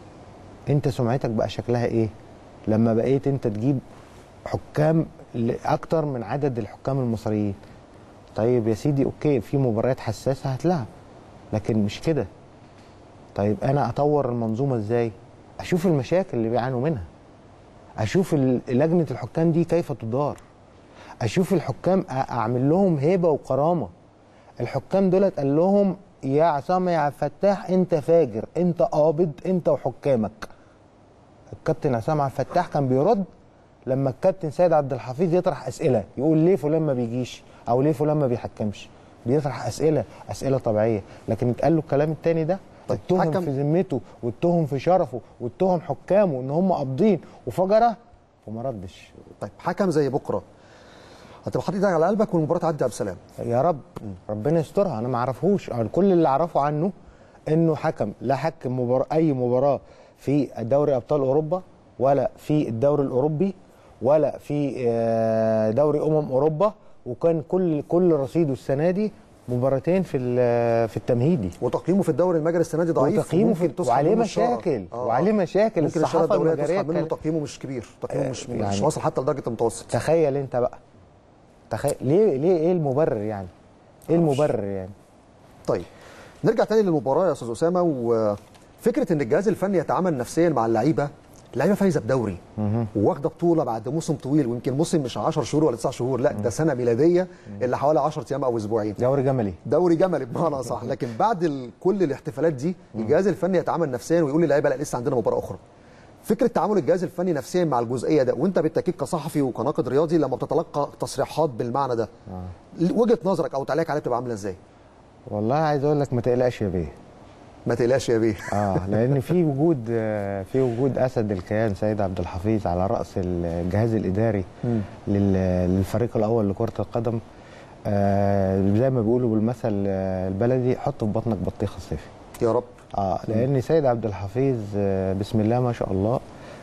انت سمعتك بقى شكلها ايه؟ لما بقيت انت تجيب حكام ل- اكتر من عدد الحكام المصريين طيب يا سيدي اوكي في مباريات حساسه هتلعب لكن مش كده طيب انا اطور المنظومه ازاي اشوف المشاكل اللي بيعانوا منها اشوف ال- لجنه الحكام دي كيف تدار اشوف الحكام أ- اعمل لهم هيبه وكرامه الحكام دولت قال لهم يا عصام يا عبد الفتاح انت فاجر انت قابض انت وحكامك الكابتن عصام عبد الفتاح كان بيرد لما الكابتن سيد عبد الحفيظ يطرح اسئله يقول ليه فلان ما بيجيش او ليه فلان ما بيحكمش بيطرح اسئله اسئله طبيعيه لكن اتقال له الكلام التاني ده طيب، اتهم حكم- في ذمته واتهم في شرفه واتهم حكامه ان هم قابضين وفجره وما ردش طيب حكم زي بكره هتبقى حاطط ايدك على قلبك والمباراه تعدي بسلام يا رب ربنا يسترها انا ما اعرفوش أنا كل اللي اعرفه عنه انه حكم لا حكم مباراة اي مباراه في دوري ابطال اوروبا ولا في الدوري الاوروبي ولا في آه، دوري امم اوروبا وكان كل كل رصيده السنه دي مباراتين في ال- في التمهيدي وتقييمه في الدوري المجري السنه دي ضعيف وتقييمه في وممكن تسحب وعليه منه الشارة. مشاكل آه. وعليه مشاكل ممكن الشارة الصحافه الدوليه المجريه تسحب منه كانت- تقييمه مش كبير تقييمه مش مش يعني- واصل حتى لدرجه المتوسط تخيل انت بقى تخيل ليه ليه ايه المبرر يعني ايه المبرر يعني طيب نرجع تاني للمباراه يا استاذ اسامه وفكره ان الجهاز الفني يتعامل نفسيا مع اللعيبه اللعيبه فايزه بدوري وواخده بطوله بعد موسم طويل ويمكن موسم مش 10 شهور ولا 9 شهور لا ده سنه ميلاديه اللي حوالي 10 ايام او اسبوعين دوري جملي دوري جملي بمعنى صح لكن بعد ال- كل الاحتفالات دي الجهاز الفني يتعامل نفسيا ويقول للعيبه لا لسه عندنا مباراه اخرى فكره تعامل الجهاز الفني نفسيا مع الجزئيه ده وانت بالتاكيد كصحفي وكناقد رياضي لما بتتلقى تصريحات بالمعنى ده وجهه نظرك او تعليقك عليها بتبقى عامله ازاي والله عايز اقول لك ما تقلقش يا بيه ما تقلقش يا بيه اه لان في وجود آه، في وجود اسد الكيان سيد عبد الحفيظ على راس الجهاز الاداري لل- للفريق الاول لكره القدم آه زي ما بيقولوا بالمثل آه، البلدي حط في بطنك بطيخه الصيفي يا رب اه لان سيد عبد الحفيظ آه، بسم الله ما شاء الله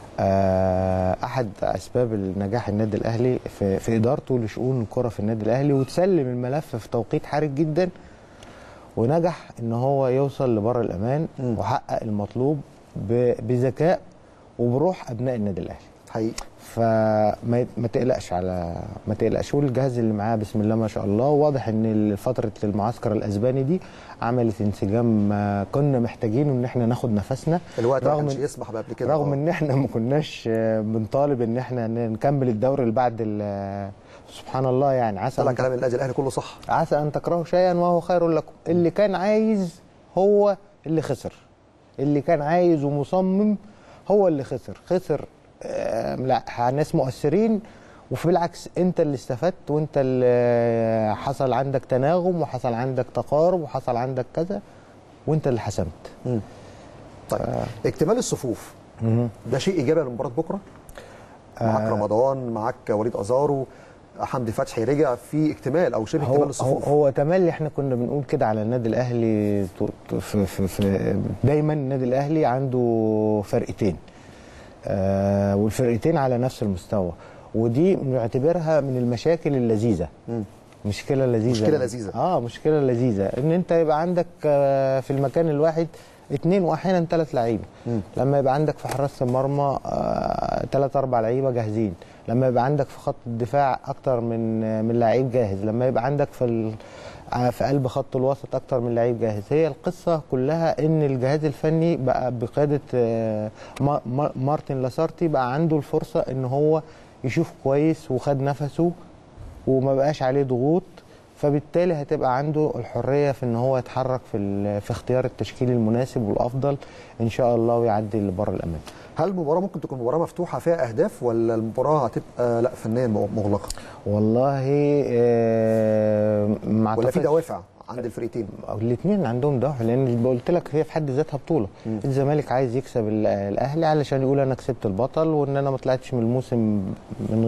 آه، احد اسباب النجاح النادي الاهلي في, في ادارته لشؤون الكره في النادي الاهلي وتسلم الملف في توقيت حرج جدا ونجح ان هو يوصل لبر الامان مم. وحقق المطلوب ب- بذكاء وبروح ابناء النادي الاهلي حقيقي فما ما تقلقش على ما تقلقش والجهاز اللي معاه بسم الله ما شاء الله واضح ان فتره المعسكر الاسباني دي عملت انسجام آه، كنا محتاجينه ان احنا ناخد نفسنا الوقت ما رغم كانش إن- يسمح بقى قبل كده رغم آه. ان احنا ما كناش آه، بنطالب ان احنا ن- نكمل الدوري اللي بعد ال- سبحان الله يعني عسى طلع أن كلام النادي الاهلي كله صح عسى ان تكرهوا شيئا وهو خير لكم اللي كان عايز هو اللي خسر اللي كان عايز ومصمم هو اللي خسر خسر آه، لا ناس مؤثرين وفي بالعكس انت اللي استفدت وانت اللي حصل عندك تناغم وحصل عندك تقارب وحصل عندك كذا وانت اللي حسمت طيب اكتمال الصفوف ده شيء ايجابي لمباراه بكره معاك رمضان معاك وليد ازارو حمدي فتحي رجع في اكتمال او شبه اكتمال هو هو, الصفوف هو تملي احنا كنا بنقول كده على النادي الاهلي ط- في في في دايما النادي الاهلي عنده فرقتين آه والفرقتين على نفس المستوى ودي بنعتبرها من المشاكل اللذيذه مشكله لذيذه مشكلة لذيذة. اه مشكله لذيذه ان انت يبقى عندك آه في المكان الواحد اثنين واحيانا ثلاث لعيبه لما يبقى عندك في حراسه المرمى ثلاث اربع لعيبه جاهزين لما يبقى عندك في خط الدفاع اكتر من آه، من لعيب جاهز لما يبقى عندك في ال... آه، في قلب خط الوسط اكتر من لعيب جاهز هي القصه كلها ان الجهاز الفني بقى بقياده آه، ما- ما- مارتن لاسارتي بقى عنده الفرصه ان هو يشوف كويس وخد نفسه وما بقاش عليه ضغوط فبالتالي هتبقى عنده الحريه في ان هو يتحرك في ال- في اختيار التشكيل المناسب والافضل ان شاء الله ويعدي لبره الامان هل المباراه ممكن تكون مباراه مفتوحه فيها اهداف ولا المباراه هتبقى لا فنيا مغلقه والله آه، ما ولا في أعتقدش- دوافع عند الفرقتين الاثنين عندهم دوافع لان قلت لك هي في حد ذاتها بطوله الزمالك عايز يكسب ال- الاهلي علشان يقول انا كسبت البطل وان انا ما طلعتش من الموسم من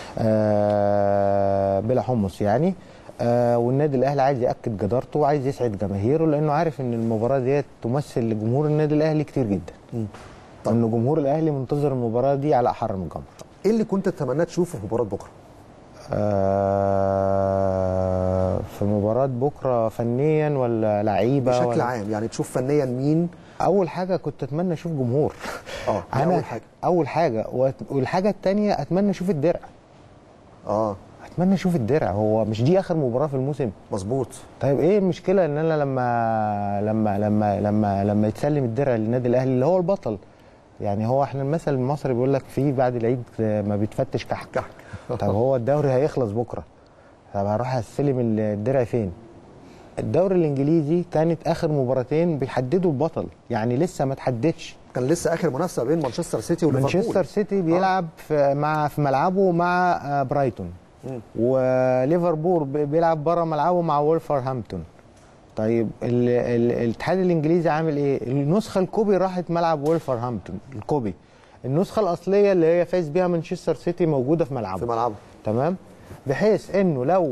آه بلا حمص يعني آه والنادي الاهلي عايز ياكد جدارته وعايز يسعد جماهيره لانه عارف ان المباراه ديت تمثل لجمهور النادي الاهلي كتير جدا طب. ان جمهور الاهلي منتظر المباراه دي على احر من جمر ايه اللي كنت تتمنى تشوفه في مباراه بكره آه في مباراه بكره فنيا ولا لعيبه بشكل ولا عام يعني تشوف فنيا مين اول حاجه كنت اتمنى اشوف جمهور اه دي انا اول حاجه اول حاجه وأت- والحاجه الثانيه اتمنى اشوف الدرع اه اتمنى اشوف الدرع هو مش دي اخر مباراه في الموسم مظبوط طيب ايه المشكله ان انا لما لما لما لما لما يتسلم الدرع للنادي الاهلي اللي هو البطل يعني هو احنا المثل المصري بيقول لك في بعد العيد ما بيتفتش كحك كحك. طب هو الدوري هيخلص بكره طب هروح استلم الدرع فين الدوري الانجليزي كانت اخر مباراتين بيحددوا البطل يعني لسه ما تحددش كان لسه اخر منافسه بين مانشستر سيتي وليفربول مانشستر سيتي بيلعب في مع في ملعبه مع آه، برايتون وليفربول بي- بيلعب بره ملعبه مع وولفرهامبتون طيب ال- ال- الاتحاد الانجليزي عامل ايه النسخه الكوبي راحت ملعب وولفرهامبتون الكوبي النسخه الاصليه اللي هي فاز بيها مانشستر سيتي موجوده في ملعبه في ملعبه تمام بحيث انه لو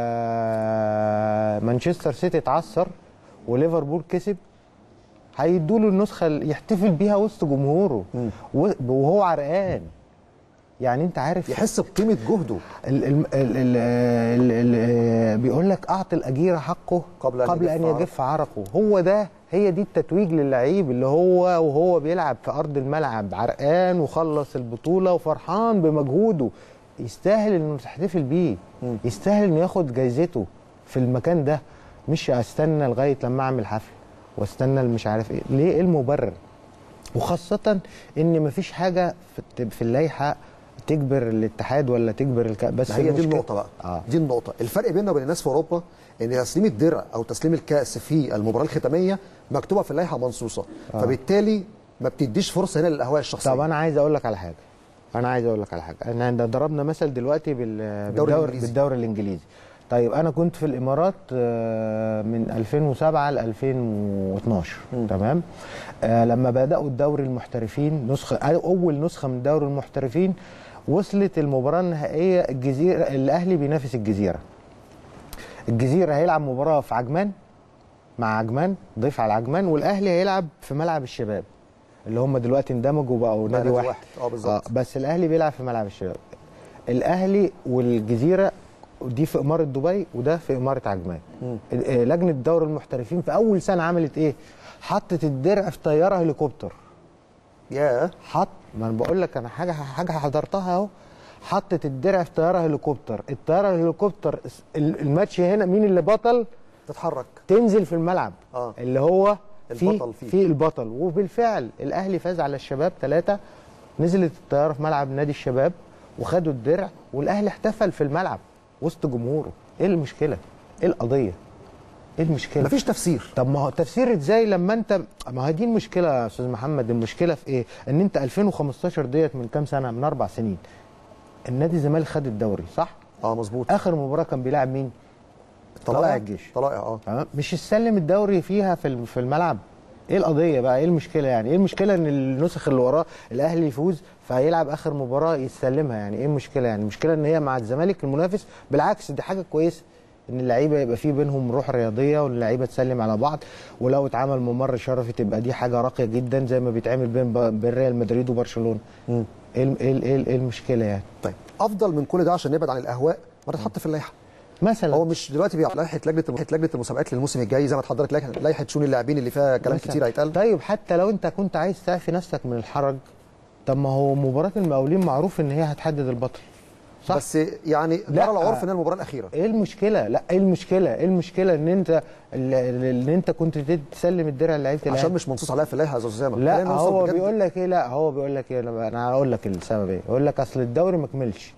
آه مانشستر سيتي اتعثر وليفربول كسب هيدوا له النسخه اللي يحتفل بيها وسط جمهوره و- وهو عرقان يعني انت عارف يحس بقيمه جهده ال ال ال ال ال ال بيقول لك اعطي الاجير حقه قبل أن قبل يجف ان عرقه. يجف عرقه هو ده هي دي التتويج للعيب اللي هو وهو بيلعب في ارض الملعب عرقان وخلص البطوله وفرحان بمجهوده يستاهل انه تحتفل بيه يستاهل انه ياخد جايزته في المكان ده مش استنى لغايه لما اعمل حفل واستنى مش عارف ايه ليه إيه المبرر وخاصة ان مفيش حاجة في- في اللائحة تجبر الاتحاد ولا تجبر الك... بس ما هي دي المشكلة- النقطه بقى اه دي النقطه الفرق بيننا وبين الناس في اوروبا ان تسليم الدرع او تسليم الكاس في المباراه الختاميه مكتوبه في اللائحه منصوصه آه. فبالتالي ما بتديش فرصه هنا للاهواء الشخصيه طب انا عايز اقول لك على حاجة انا عايز اقول لك على حاجة احنا عند- ضربنا مثل دلوقتي بال... بالدوري الإنجليزي. بالدوري الانجليزي طيب انا كنت في الامارات آه، من 2007 ل 2012 تمام آه، لما بداوا الدوري المحترفين نسخه اول نسخه من دوري المحترفين وصلت المباراه النهائيه الجزيره الاهلي بينافس الجزيره الجزيره هيلعب مباراه في عجمان مع عجمان ضيف على عجمان والاهلي هيلعب في ملعب الشباب اللي هم دلوقتي اندمجوا بقوا نادي نادي واحد واحد. اه بالظبط. بس الاهلي بيلعب في ملعب الشباب الاهلي والجزيره دي في اماره دبي وده في اماره عجمان آه، لجنه دوري المحترفين في اول سنه عملت ايه حطت الدرع في طياره هليكوبتر ياه حط ما انا بقول لك انا حاجه حاجه حضرتها اهو حطت الدرع في طياره هليكوبتر الطياره الهليكوبتر ال- الماتش هنا مين اللي بطل تتحرك تنزل في الملعب آه. اللي هو في البطل فيه. في البطل وبالفعل الاهلي فاز على الشباب ثلاثة نزلت الطياره في ملعب نادي الشباب وخدوا الدرع والاهلي احتفل في الملعب وسط جمهوره ايه المشكله ايه القضيه ايه المشكله مفيش تفسير طب ما هو تفسير ازاي لما انت ما هي دي المشكله يا استاذ محمد المشكله في ايه ان انت 2015 ديت من كام سنه من اربع سنين النادي الزمالك خد الدوري صح اه مظبوط اخر مباراه كان بيلاعب مين طلائع الجيش. طلائع اه تمام مش يسلم الدوري فيها في الم- في الملعب ايه القضيه بقى ايه المشكله يعني ايه المشكله ان النسخ اللي وراه الاهلي يفوز فهيلعب اخر مباراه يسلمها يعني ايه المشكله يعني المشكله ان هي مع الزمالك المنافس بالعكس دي حاجه كويسه ان اللعيبه يبقى في بينهم روح رياضيه وان اللعيبه تسلم على بعض ولو اتعمل ممر شرفي تبقى دي حاجه راقيه جدا زي ما بيتعمل بين ب- بين ريال مدريد وبرشلونه ايه الم- ايه ال- ايه ال- إيه المشكله يعني طيب افضل من كل ده عشان نبعد عن الاهواء ما تتحط في اللائحه مثلا هو مش دلوقتي بيع لائحه لجنه لائحه لجنه المسابقات للموسم الجاي زي ما اتحضرت لائحه لائحه شؤون اللاعبين اللي فيها كلام مثلاً. كتير هيتقال طيب حتى لو انت كنت عايز تعفي نفسك من الحرج طب ما هو مباراه المقاولين معروف ان هي هتحدد البطل صح بس يعني لا. جرى العرف ان هي المباراه الاخيره ايه المشكله لا ايه المشكله ايه المشكله ان انت ان انت كنت تسلم الدرع لعيبه عشان الاهلي مش منصوص عليها في اللائحه يا استاذ اسامه لا خلينا نوصل هو بجد. بيقول لك ايه لا هو بيقول لك ايه انا أنا هقول لك السبب ايه يقول لك اصل الدوري ما كملش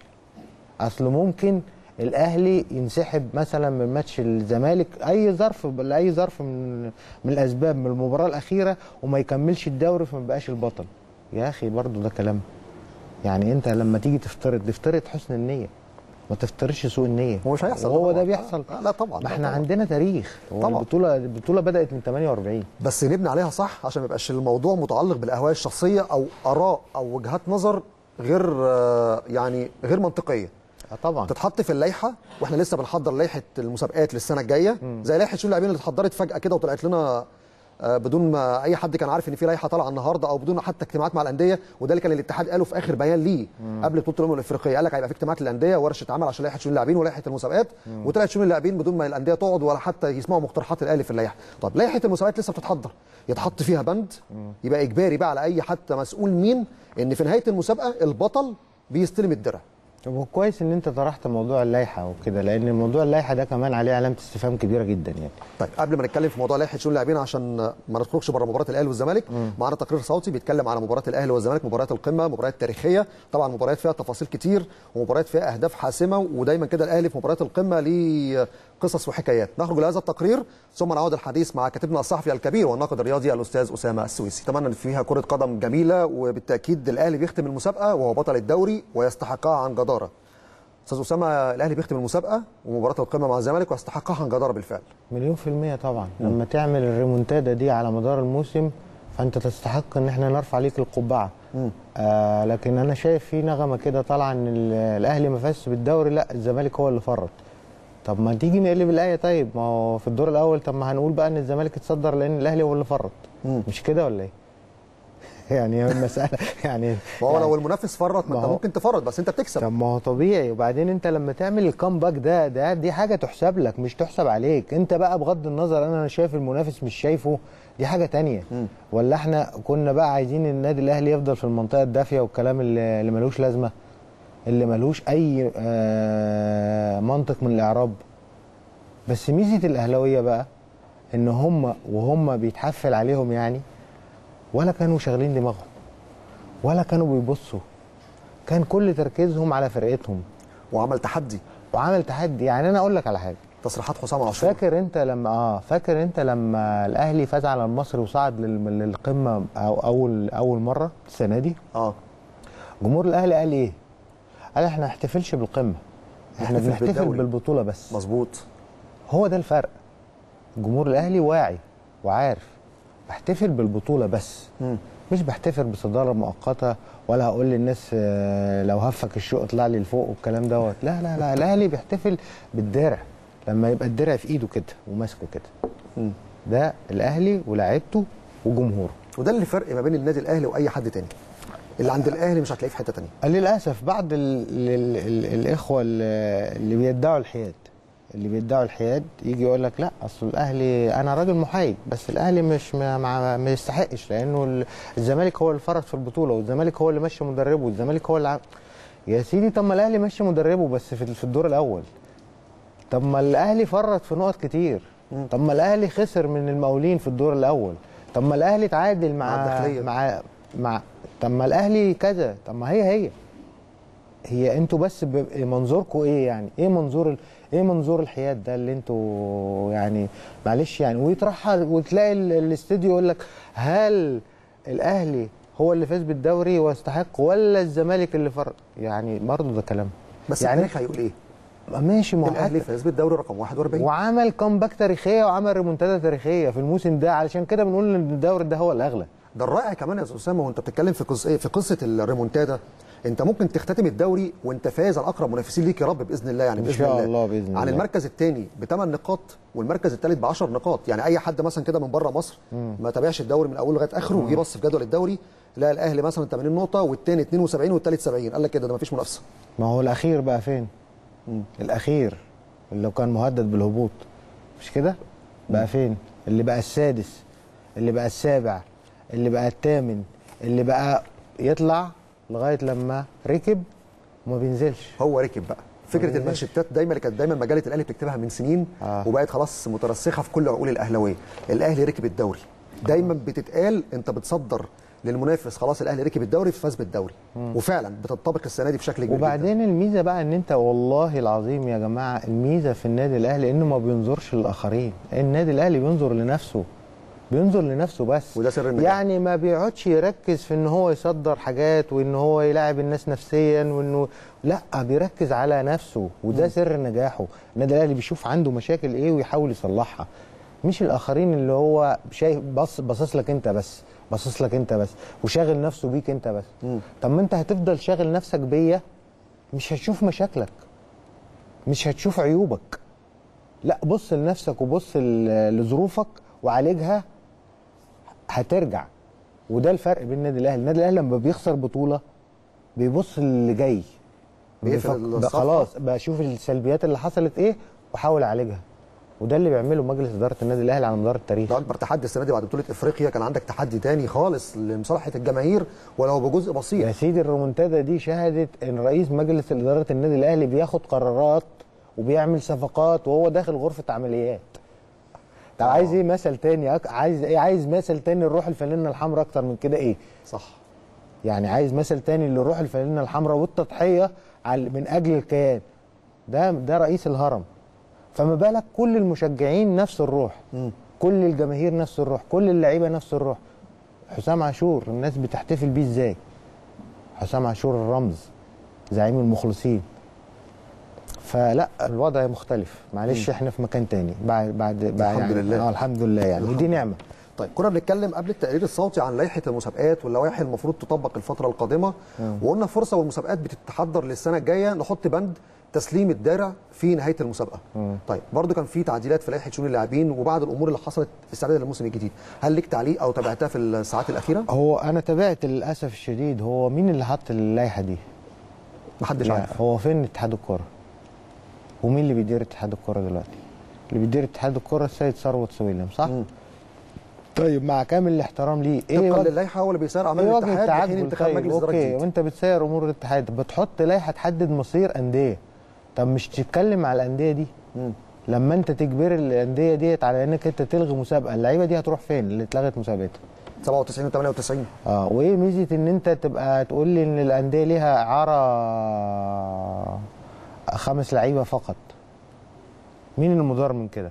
اصل ممكن الاهلي ينسحب مثلا من ماتش الزمالك اي ظرف لاي ظرف من من الاسباب من المباراه الاخيره وما يكملش الدوري فما بقاش البطل يا اخي برضو ده كلام يعني انت لما تيجي تفترض تفترض حسن النيه ما تفترضش سوء النيه هو مش هيحصل وهو طبعاً. ده بيحصل آه، لا طبعاً، ما لا احنا طبعاً. عندنا تاريخ هو طبعاً. البطوله البطوله بدات من 48 بس نبني عليها صح عشان ما يبقاش الموضوع متعلق بالاهواء الشخصيه او اراء او وجهات نظر غير آه، يعني غير منطقيه اه طبعا تتحط في اللائحه واحنا لسه بنحضر لائحه المسابقات للسنه الجايه زي لائحه شؤون اللاعبين اللي اتحضرت فجاه كده وطلعت لنا آه، بدون ما اي حد كان عارف ان في لائحه طالعه النهارده او بدون حتى اجتماعات مع الانديه وده اللي كان الاتحاد قاله في اخر بيان ليه قبل بطوله الامم الافريقيه قال لك هيبقى في اجتماعات للانديه ورشه عمل عشان لائحه شؤون اللاعبين ولائحه المسابقات وطلعت شؤون اللاعبين بدون ما الانديه تقعد ولا حتى يسمعوا مقترحات الاهلي في اللائحه طب لائحه المسابقات لسه بتتحضر يتحط فيها بند يبقى اجباري بقى على اي حتى مسؤول مين ان في نهايه المسابقه البطل بيستلم الدرع طب هو كويس ان انت طرحت موضوع اللائحه وكده لان موضوع اللائحه ده كمان عليه علامه استفهام كبيره جدا يعني طيب قبل ما نتكلم في موضوع لائحه شؤون اللاعبين عشان ما نخرجش بره مباراه الاهلي والزمالك معانا تقرير صوتي بيتكلم على مباراه الاهلي والزمالك مباريات القمه مباريات تاريخيه طبعا مباريات فيها تفاصيل كتير ومباريات فيها اهداف حاسمه ودايما كده الاهلي في مباريات القمه ليه قصص وحكايات نخرج لهذا التقرير ثم نعود الحديث مع كاتبنا الصحفي الكبير والناقد الرياضي الاستاذ اسامه السويسي اتمنى ان فيها كره قدم جميله وبالتاكيد الاهلي بيختم المسابقه وهو بطل الدوري ويستحقها عن جداره استاذ اسامه الاهلي بيختم المسابقه ومباراه القمه مع الزمالك ويستحقها عن جداره بالفعل مليون في المية طبعا لما تعمل الريمونتادا دي على مدار الموسم فانت تستحق ان احنا نرفع ليك القبعه آه لكن انا شايف في نغمه كده طالعه ان ال- الاهلي ما فازش بالدوري لا الزمالك هو اللي فرط طب ما تيجي نقلب الايه طيب ما هو في الدور الاول طب ما هنقول بقى ان الزمالك اتصدر لان الاهلي هو اللي فرط مش كده ولا ايه يعني هي المساله يعني ما هو يعني لو المنافس فرط ما ما انت هو- ممكن تفرط بس انت بتكسب طب ما هو طبيعي وبعدين انت لما تعمل الكامباك ده ده دي حاجه تحسب لك مش تحسب عليك انت بقى بغض النظر انا شايف المنافس مش شايفه دي حاجه تانية ولا احنا كنا بقى عايزين النادي الاهلي يفضل في المنطقه الدافيه والكلام اللي اللي ملوش لازمه اللي ملوش اي آه، منطق من الاعراب بس ميزه الاهلاويه بقى ان هم وهم بيتحفل عليهم يعني ولا كانوا شاغلين دماغهم ولا كانوا بيبصوا كان كل تركيزهم على فرقتهم وعمل تحدي وعمل تحدي يعني انا اقول لك على حاجه تصريحات حسام عاشور فاكر انت لما اه فاكر انت لما الاهلي فاز على المصري وصعد لل- للقمه أو اول اول مره السنه دي اه جمهور الاهلي قال ايه قال احنا ما نحتفلش بالقمه احنا نحتفل بنحتفل بالدوري. بالبطوله بس مظبوط هو ده الفرق الجمهور الاهلي واعي وعارف بحتفل بالبطوله بس مم. مش بحتفل بصداره مؤقته ولا هقول للناس آه، لو هفك الشوق اطلع لي لفوق والكلام دوت لا لا لا الاهلي بيحتفل بالدرع لما يبقى الدرع في ايده كده وماسكه كده مم. ده الاهلي ولاعيبته وجمهوره وده اللي فرق ما بين النادي الاهلي واي حد تاني اللي عند الاهلي مش هتلاقيه في حته تانيه للاسف بعض ال ال ال الاخوه اللي اللي بيدعوا الحياد اللي بيدعوا الحياد يجي يقول لك لا اصل الاهلي انا راجل محايد بس الاهلي مش ما, ما, ما يستحقش لانه ال- الزمالك هو اللي فرط في البطوله والزمالك هو اللي مشى مدربه والزمالك هو اللي عم... يا سيدي طب ما الاهلي مشى مدربه بس في في الدور الاول طب ما الاهلي فرط في نقط كتير طب ما الاهلي خسر من المقاولين في الدور الاول طب ما الاهلي تعادل مع مع الداخلية. مع مع طب ما الاهلي كذا طب ما هي هي هي انتوا بس ب- منظوركم ايه يعني ايه منظور ال... ايه منظور الحياد ده اللي انتوا يعني معلش يعني ويطرحها وتلاقي ال- الاستوديو يقول لك هل الاهلي هو اللي فاز بالدوري ويستحق ولا الزمالك اللي فرق يعني برضه ده كلام بس يعني التاريخ هيقول ايه؟ ماشي ما هو الاهلي حتى- فاز بالدوري رقم 41 وعمل كومباك تاريخيه وعمل ريمونتادا تاريخيه في الموسم ده علشان كده بنقول ان الدوري ده هو الاغلى ده الرائع كمان يا استاذ اسامه وانت بتتكلم في قصه في قصه الريمونتادا انت ممكن تختتم الدوري وانت فاز على اقرب منافسين ليك يا رب باذن الله يعني إن باذن شاء الله بإذن عن الله. المركز الثاني بثمان نقاط والمركز الثالث ب 10 نقاط يعني اي حد مثلا كده من بره مصر ما تابعش الدوري من اوله لغايه اخره وجي بص في جدول الدوري لا الاهلي مثلا 80 نقطه والثاني 72 والثالث 70 قال لك كده ده ما فيش منافسه ما هو الاخير بقى فين الاخير اللي لو كان مهدد بالهبوط مش كده بقى فين اللي بقى السادس اللي بقى السابع اللي بقى الثامن اللي بقى يطلع لغايه لما ركب وما بينزلش هو ركب بقى فكره المانشيتات دايما اللي كانت دايما مجله الاهلي بتكتبها من سنين آه. وبقت خلاص مترسخه في كل عقول الاهلاويه الاهلي ركب الدوري دايما بتتقال انت بتصدر للمنافس خلاص الاهلي ركب الدوري فاز بالدوري وفعلا بتنطبق السنه دي بشكل كبير جدا. وبعدين الميزه بقى ان انت والله العظيم يا جماعه الميزه في النادي الاهلي انه ما بينظرش للاخرين النادي الاهلي بينظر لنفسه بينظر لنفسه بس وده سر النجاح. يعني ما بيقعدش يركز في ان هو يصدر حاجات وان هو يلاعب الناس نفسيا وانه لا بيركز على نفسه وده سر نجاحه النادي الاهلي بيشوف عنده مشاكل ايه ويحاول يصلحها مش الاخرين اللي هو شايف بص باصص لك انت بس باصص لك انت بس وشاغل نفسه بيك انت بس طب ما انت هتفضل شاغل نفسك بيا مش هتشوف مشاكلك مش هتشوف عيوبك لا بص لنفسك وبص ل- لظروفك وعالجها هترجع وده الفرق بين النادي الاهلي النادي الاهلي لما بيخسر بطوله بيبص اللي جاي بيقفل بيفك- بقى الصفحة. خلاص بشوف السلبيات اللي حصلت ايه واحاول اعالجها وده اللي بيعمله مجلس اداره النادي الاهلي على مدار التاريخ ده اكبر تحدي السنه دي بعد بطوله افريقيا كان عندك تحدي تاني خالص لمصالحه الجماهير ولو بجزء يا بسيط سيدي الريمونتادا دي شهدت ان رئيس مجلس اداره النادي الاهلي بياخد قرارات وبيعمل صفقات وهو داخل غرفه عمليات طب عايز ايه مثل تاني أك- عايز ايه عايز مثل تاني نروح الفانلة الحمراء اكتر من كده ايه صح يعني عايز مثل تاني لروح الفانلة الحمراء والتضحيه على- من اجل الكيان ده ده رئيس الهرم فما بالك كل المشجعين نفس الروح كل الجماهير نفس الروح كل اللعيبه نفس الروح حسام عاشور الناس بتحتفل بيه ازاي حسام عاشور الرمز زعيم المخلصين فلا الوضع مختلف معلش احنا في مكان تاني بعد بعد, بعد الحمد يعني لله. اه الحمد لله يعني الحمد ودي لله. نعمه طيب كنا بنتكلم قبل التقرير الصوتي عن لائحه المسابقات واللوائح المفروض تطبق الفتره القادمه وقلنا فرصه والمسابقات بتتحضر للسنه الجايه نحط بند تسليم الدرع في نهايه المسابقه. طيب برضو كان في تعديلات في لائحه شؤون اللاعبين وبعض الامور اللي حصلت استعدادا للموسم الجديد، هل ليك تعليق او تابعتها في الساعات الاخيره؟ هو انا تابعت للاسف الشديد هو مين اللي حط اللائحه دي محدش يعني عارف. هو فين اتحاد الكره ومين اللي بيدير اتحاد الكره دلوقتي اللي بيدير اتحاد الكره السيد ثروت سويلم صح مم. طيب مع كامل الاحترام ليه ايه طبقا وجه- للائحه هو اللي بيسير اعمال ايه وجه الاتحاد في حين التعجل انتخاب طيب مجلس اداره اوكي جديد. وانت بتسير امور الاتحاد بتحط لائحه تحدد مصير انديه طب مش تتكلم على الانديه دي مم. لما انت تجبر الانديه ديت على انك انت تلغي مسابقه اللعيبه دي هتروح فين اللي اتلغت مسابقتها 97 و 98 اه وايه ميزه ان انت تبقى تقول لي ان الانديه ليها اعاره خمس لعيبه فقط مين المضار من كده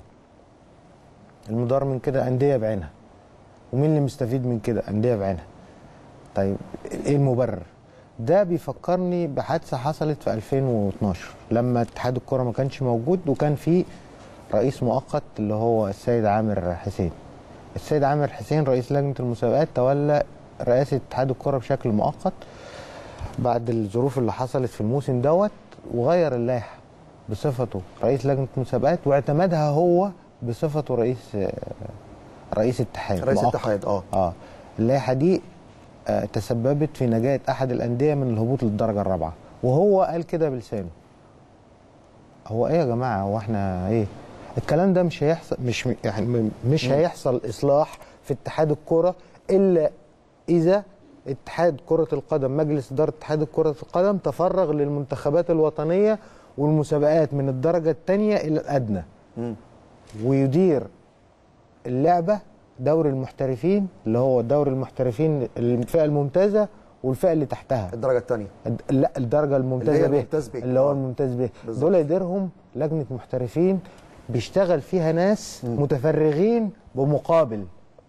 المضار من كده انديه بعينها ومين اللي مستفيد من كده انديه بعينها طيب ايه المبرر ده بيفكرني بحادثه حصلت في 2012 لما اتحاد الكره ما كانش موجود وكان في رئيس مؤقت اللي هو السيد عامر حسين السيد عامر حسين رئيس لجنه المسابقات تولى رئاسه اتحاد الكره بشكل مؤقت بعد الظروف اللي حصلت في الموسم دوت وغير اللائحه بصفته رئيس لجنه المسابقات واعتمدها هو بصفته رئيس آه، رئيس اتحاد رئيس مؤقت. اتحاد اه اه اللائحه دي آه تسببت في نجاه احد الانديه من الهبوط للدرجه الرابعه وهو قال كده بلسانه هو ايه يا جماعه هو احنا ايه الكلام ده مش هيحصل مش يعني م- مش هيحصل اصلاح في اتحاد الكره الا اذا اتحاد كره القدم مجلس اداره اتحاد كره القدم تفرغ للمنتخبات الوطنيه والمسابقات من الدرجه الثانيه الى الادنى ويدير اللعبه دوري المحترفين اللي هو دوري المحترفين الفئه الممتازه والفئه اللي تحتها الدرجه الثانيه الد- لا الدرجه الممتازه اللي هي به الممتاز به. اللي هو آه. الممتاز به بالظبط. دول يديرهم لجنه محترفين بيشتغل فيها ناس متفرغين بمقابل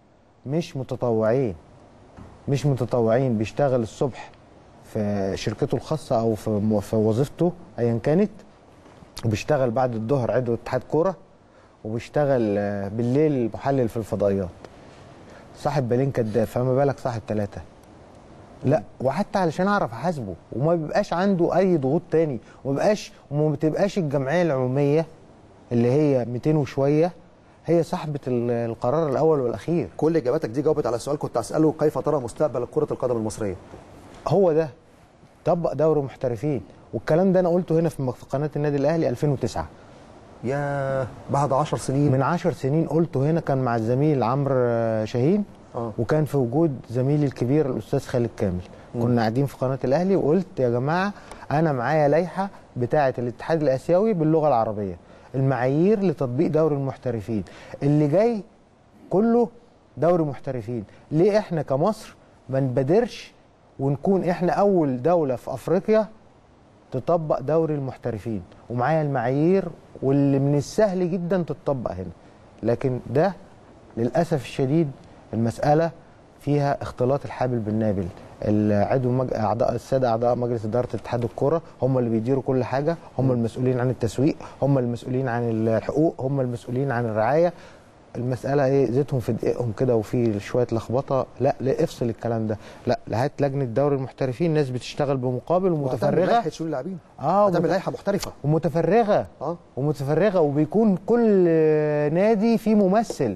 مش متطوعين مش متطوعين بيشتغل الصبح في شركته الخاصه او في م- في وظيفته ايا كانت وبيشتغل بعد الظهر عضو اتحاد كوره وبيشتغل آه، بالليل محلل في الفضائيات صاحب بالين كداب فما بالك صاحب ثلاثه لا وحتى علشان اعرف احاسبه وما بيبقاش عنده اي ضغوط تاني وما بيبقاش وما بتبقاش الجمعيه العموميه اللي هي 200 وشويه هي صاحبه ال- القرار الاول والاخير كل اجاباتك دي جاوبت على سؤال كنت اساله كيف ترى مستقبل كره القدم المصريه هو ده طبق دوري محترفين والكلام ده انا قلته هنا في في قناه النادي الاهلي 2009 يا بعد 10 سنين من 10 سنين قلته هنا كان مع الزميل عمرو آه، شاهين آه. وكان في وجود زميلي الكبير الاستاذ خالد كامل كنا قاعدين في قناه الاهلي وقلت يا جماعه انا معايا لائحه بتاعه الاتحاد الاسيوي باللغه العربيه المعايير لتطبيق دوري المحترفين اللي جاي كله دوري محترفين ليه احنا كمصر ما نبادرش ونكون احنا اول دوله في افريقيا تطبق دوري المحترفين ومعايا المعايير واللي من السهل جدا تتطبق هنا لكن ده للاسف الشديد المساله فيها اختلاط الحابل بالنابل العضو مج... اعضاء الساده اعضاء مجلس اداره اتحاد الكره هم اللي بيديروا كل حاجه هم المسؤولين عن التسويق هم المسؤولين عن الحقوق هم المسؤولين عن الرعايه المساله ايه زيتهم في دقيقهم كده وفي شويه لخبطه لا لا افصل الكلام ده لا لا هات لجنه دوري المحترفين ناس بتشتغل بمقابل وهتعمل ومتفرغه لائحه شؤون اللاعبين اه هتعمل ومت- لائحه محترفه ومتفرغه اه ومتفرغه وبيكون كل نادي فيه ممثل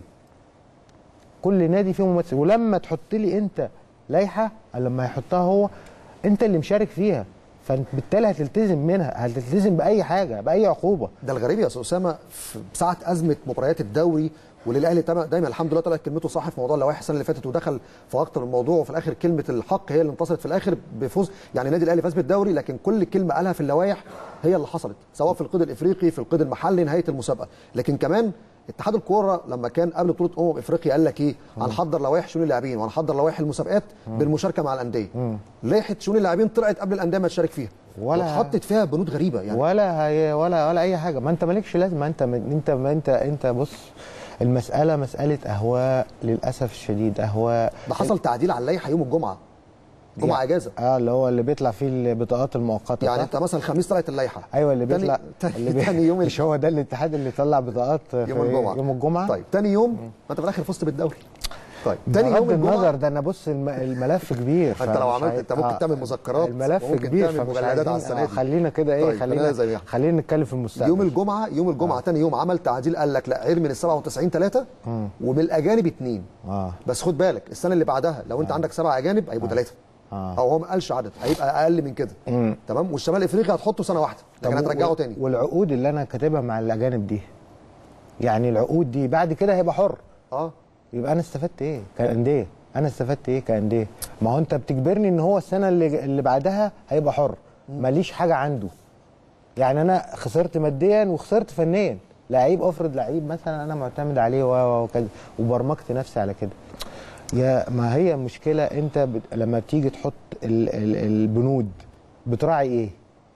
كل نادي فيه ممثل ولما تحط لي انت لائحه لما يحطها هو انت اللي مشارك فيها فبالتالي هتلتزم منها هتلتزم باي حاجه باي عقوبه ده الغريب يا استاذ اسامه في ساعه ازمه مباريات الدوري وللاهلي تم- دايما الحمد لله طلعت كلمته صح في موضوع اللوائح السنه اللي فاتت ودخل في اكتر من موضوع وفي الاخر كلمه الحق هي اللي انتصرت في الاخر بفوز يعني النادي الاهلي فاز بالدوري لكن كل كلمه قالها في اللوائح هي اللي حصلت سواء في القيد الافريقي في القيد المحلي نهايه المسابقه لكن كمان اتحاد الكوره لما كان قبل بطوله امم افريقيا قال لك ايه هنحضر لوائح شؤون اللاعبين وهنحضر لوائح المسابقات بالمشاركه مع الانديه لائحه شؤون اللاعبين طلعت قبل الانديه ما تشارك فيها ولا- واتحطت فيها بنود غريبه يعني ولا هي ولا ولا اي حاجه ما انت مالكش لازمه انت انت ما انت انت بص المساله مساله اهواء للاسف الشديد اهواء ده حصل تعديل على اللائحه يوم الجمعه جمعه يعني- اجازه اه اللي هو اللي بيطلع فيه البطاقات المؤقته يعني صح؟ انت مثلا الخميس طلعت اللائحه ايوه اللي تاني- بيطلع تاني, اللي بي... تاني يوم مش هو ده الاتحاد اللي طلع بطاقات في يوم الجمعه يوم الجمعه طيب تاني يوم ما انت في الاخر فزت بالدوري طيب تاني بغض يوم النظر الجمعه ده انا بص الم... الملف كبير انت لو فمش عملت عايز- انت ممكن تعمل مذكرات الملف وممكن كبير تعمل فمش مجلدات على عايزين السنه آه، دي خلينا كده ايه طيب، خلينا خلينا زي ما احنا. خلينا نتكلم في المستقبل يوم الجمعه يوم الجمعه تاني يوم عمل تعديل قال لك لا ارمي من ال 97 ثلاثه ومن الاجانب اثنين اه بس خد بالك السنه اللي بعدها لو انت عندك سبع اجانب هيبقوا ثلاثه آه. او هو ما قالش عدد هيبقى اقل من كده مم. تمام والشمال الافريقي هتحطه سنه واحده لكن طب هترجعه و- تاني والعقود اللي انا كاتبها مع الاجانب دي يعني العقود دي بعد كده هيبقى حر اه يبقى انا استفدت ايه كانديه انا استفدت ايه كانديه ما هو انت بتجبرني ان هو السنه اللي اللي بعدها هيبقى حر ماليش حاجه عنده يعني انا خسرت ماديا وخسرت فنيا لعيب افرض لعيب مثلا انا معتمد عليه و- و- وكذا وبرمجت نفسي على كده يا ما هي مشكله انت بت... لما بتيجي تحط ال... ال... البنود بتراعي ايه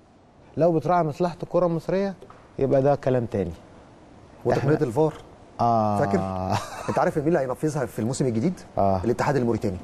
لو بتراعي مصلحه الكره المصريه يبقى ده كلام تاني وتقنيه الفار اه فاكر؟ انت عارف مين اللي هينفذها في الموسم الجديد؟ آه. الاتحاد الموريتاني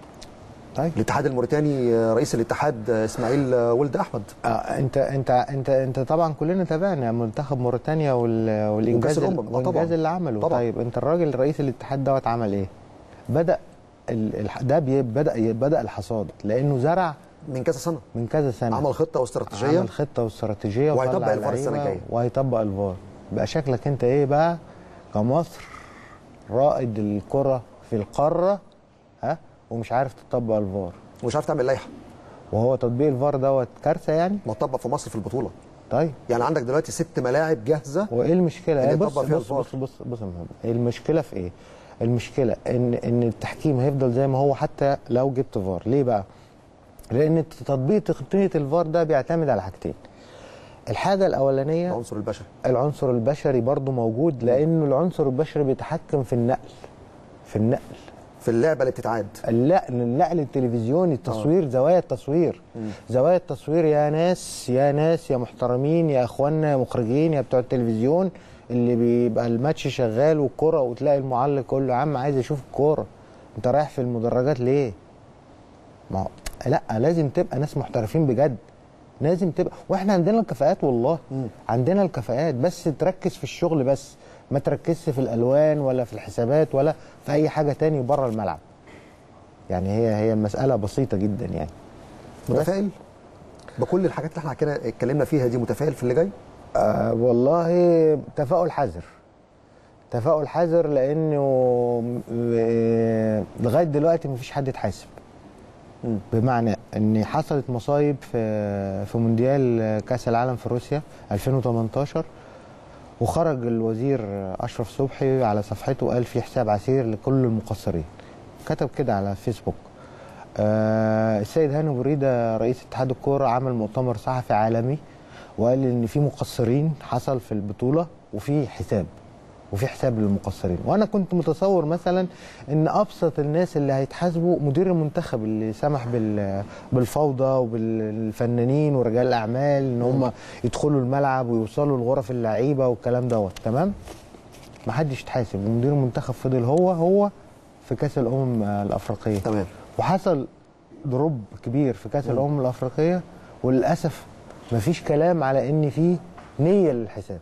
طيب الاتحاد الموريتاني آه، رئيس الاتحاد آه، اسماعيل آه، ولد احمد آه انت انت انت انت طبعا كلنا تابعنا منتخب موريتانيا وال- والانجاز وكأس الأمم. آه والانجاز طبعاً. اللي عمله طبعاً. طيب انت الراجل رئيس الاتحاد دوت عمل ايه؟ بدا ال- الح- ده بي- بدا بدا الحصاد لانه زرع من كذا سنه من كذا سنه عمل خطه واستراتيجيه عمل خطه واستراتيجيه وهيطبق وطلع الفار السنة اللعيبة الجاية. وهيطبق الفار بقى شكلك انت ايه بقى كمصر رائد الكره في القاره ها ومش عارف تطبق الفار ومش عارف تعمل لائحه وهو تطبيق الفار دوت كارثه يعني ما طبق في مصر في البطوله طيب يعني عندك دلوقتي ست ملاعب جاهزه وايه المشكله اللي إيه بص يطبق فيها بص, الفار. بص بص بص يا محمد المشكله في ايه المشكله ان ان التحكيم هيفضل زي ما هو حتى لو جبت فار ليه بقى لان تطبيق تقنيه الفار ده بيعتمد على حاجتين الحاجه الاولانيه العنصر البشري العنصر البشري برضو موجود لانه العنصر البشري بيتحكم في النقل في النقل في اللعبه اللي بتتعاد النقل النقل التلفزيوني التصوير زوايا التصوير زوايا التصوير يا ناس يا ناس يا محترمين يا اخوانا يا مخرجين يا بتوع التلفزيون اللي بيبقى الماتش شغال والكرة وتلاقي المعلق يقول له يا عم عايز اشوف الكوره انت رايح في المدرجات ليه؟ ما هو لا لازم تبقى ناس محترفين بجد لازم تبقى واحنا عندنا الكفاءات والله عندنا الكفاءات بس تركز في الشغل بس ما تركزش في الالوان ولا في الحسابات ولا في اي حاجه تاني بره الملعب يعني هي هي المساله بسيطه جدا يعني متفائل بكل الحاجات اللي احنا كده اتكلمنا فيها دي متفائل في اللي جاي آه والله تفاؤل حذر تفاؤل حذر لانه آه، لغايه دلوقتي مفيش حد اتحاسب بمعنى ان حصلت مصايب في في مونديال كاس العالم في روسيا 2018 وخرج الوزير اشرف صبحي على صفحته وقال في حساب عسير لكل المقصرين كتب كده على فيسبوك آه السيد هاني بريده رئيس اتحاد الكوره عمل مؤتمر صحفي عالمي وقال ان في مقصرين حصل في البطوله وفي حساب وفي حساب للمقصرين وانا كنت متصور مثلا ان ابسط الناس اللي هيتحاسبوا مدير المنتخب اللي سمح بال بالفوضى وبالفنانين ورجال الاعمال ان هم يدخلوا الملعب ويوصلوا لغرف اللعيبه والكلام دوت تمام ما حدش اتحاسب ومدير المنتخب فضل هو هو في كاس الامم الافريقيه تمام وحصل دروب كبير في كاس الامم الافريقيه وللاسف مفيش كلام على ان في نيه للحساب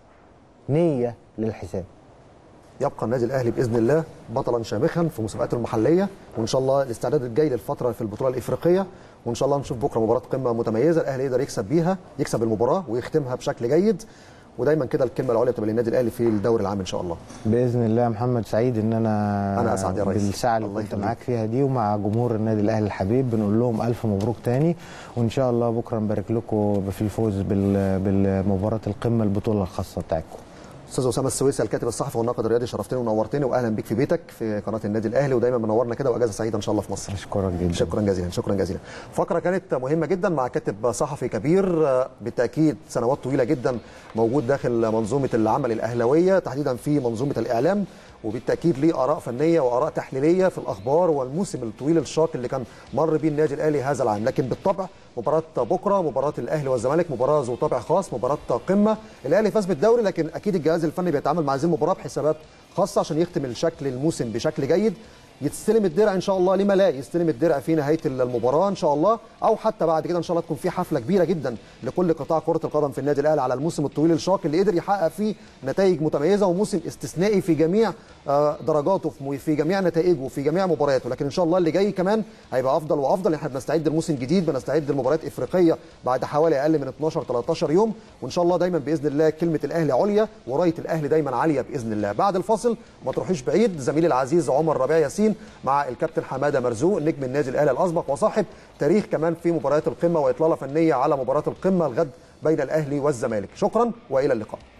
نيه للحساب يبقى النادي الاهلي باذن الله بطلا شامخا في مسابقاته المحليه وان شاء الله الاستعداد الجاي للفتره في البطوله الافريقيه وان شاء الله نشوف بكره مباراه قمه متميزه الاهلي يقدر يكسب بيها يكسب المباراه ويختمها بشكل جيد ودايما كده الكلمه العليا بتبقى للنادي الاهلي في الدوري العام ان شاء الله باذن الله يا محمد سعيد ان انا أنا أسعد يا ريس. بالساعه اللي الله كنت يخليك. معاك فيها دي ومع جمهور النادي الاهلي الحبيب بنقول لهم الف مبروك تاني وان شاء الله بكره نبارك لكم في الفوز بال- بالمباراه القمه البطوله الخاصه بتاعتكم استاذ اسامه السويسي الكاتب الصحفي والناقد الرياضي شرفتني ونورتني واهلا بيك في بيتك في قناه النادي الاهلي ودايما منورنا كده واجازه سعيده ان شاء الله في مصر اشكرك جدا شكرا جزيلا شكرا جزيلا فقره كانت مهمه جدا مع كاتب صحفي كبير آه، بالتاكيد سنوات طويله جدا موجود داخل منظومه العمل الاهلاويه تحديدا في منظومه الاعلام وبالتاكيد ليه اراء فنيه واراء تحليليه في الاخبار والموسم الطويل الشاق اللي كان مر بيه النادي الاهلي هذا العام لكن بالطبع مباراه بكره مباراه الاهلي والزمالك مباراه ذو طابع خاص مباراه قمه الاهلي فاز بالدوري لكن اكيد الجهاز الفني بيتعامل مع هذه المباراه بحسابات خاصه عشان يختم الشكل الموسم بشكل جيد يستلم الدرع ان شاء الله لما لا يستلم الدرع في نهايه المباراه ان شاء الله او حتى بعد كده ان شاء الله تكون في حفله كبيره جدا لكل قطاع كره القدم في النادي الاهلي على الموسم الطويل الشاق اللي قدر يحقق فيه نتائج متميزه وموسم استثنائي في جميع آه، درجاته في- في جميع نتائجه في جميع مبارياته لكن ان شاء الله اللي جاي كمان هيبقى افضل وافضل احنا بنستعد لموسم جديد بنستعد لمباريات افريقيه بعد حوالي اقل من 12 13 يوم وان شاء الله دايما باذن الله كلمه الاهلي عليا ورايه الاهلي دايما عاليه باذن الله بعد الفاصل ما تروحيش بعيد زميلي العزيز عمر ربيع ياسين مع الكابتن حماده مرزوق نجم النادي الاهلي الاسبق وصاحب تاريخ كمان في مباريات القمه واطلاله فنيه على مباراه القمه الغد بين الاهلي والزمالك شكرا والى اللقاء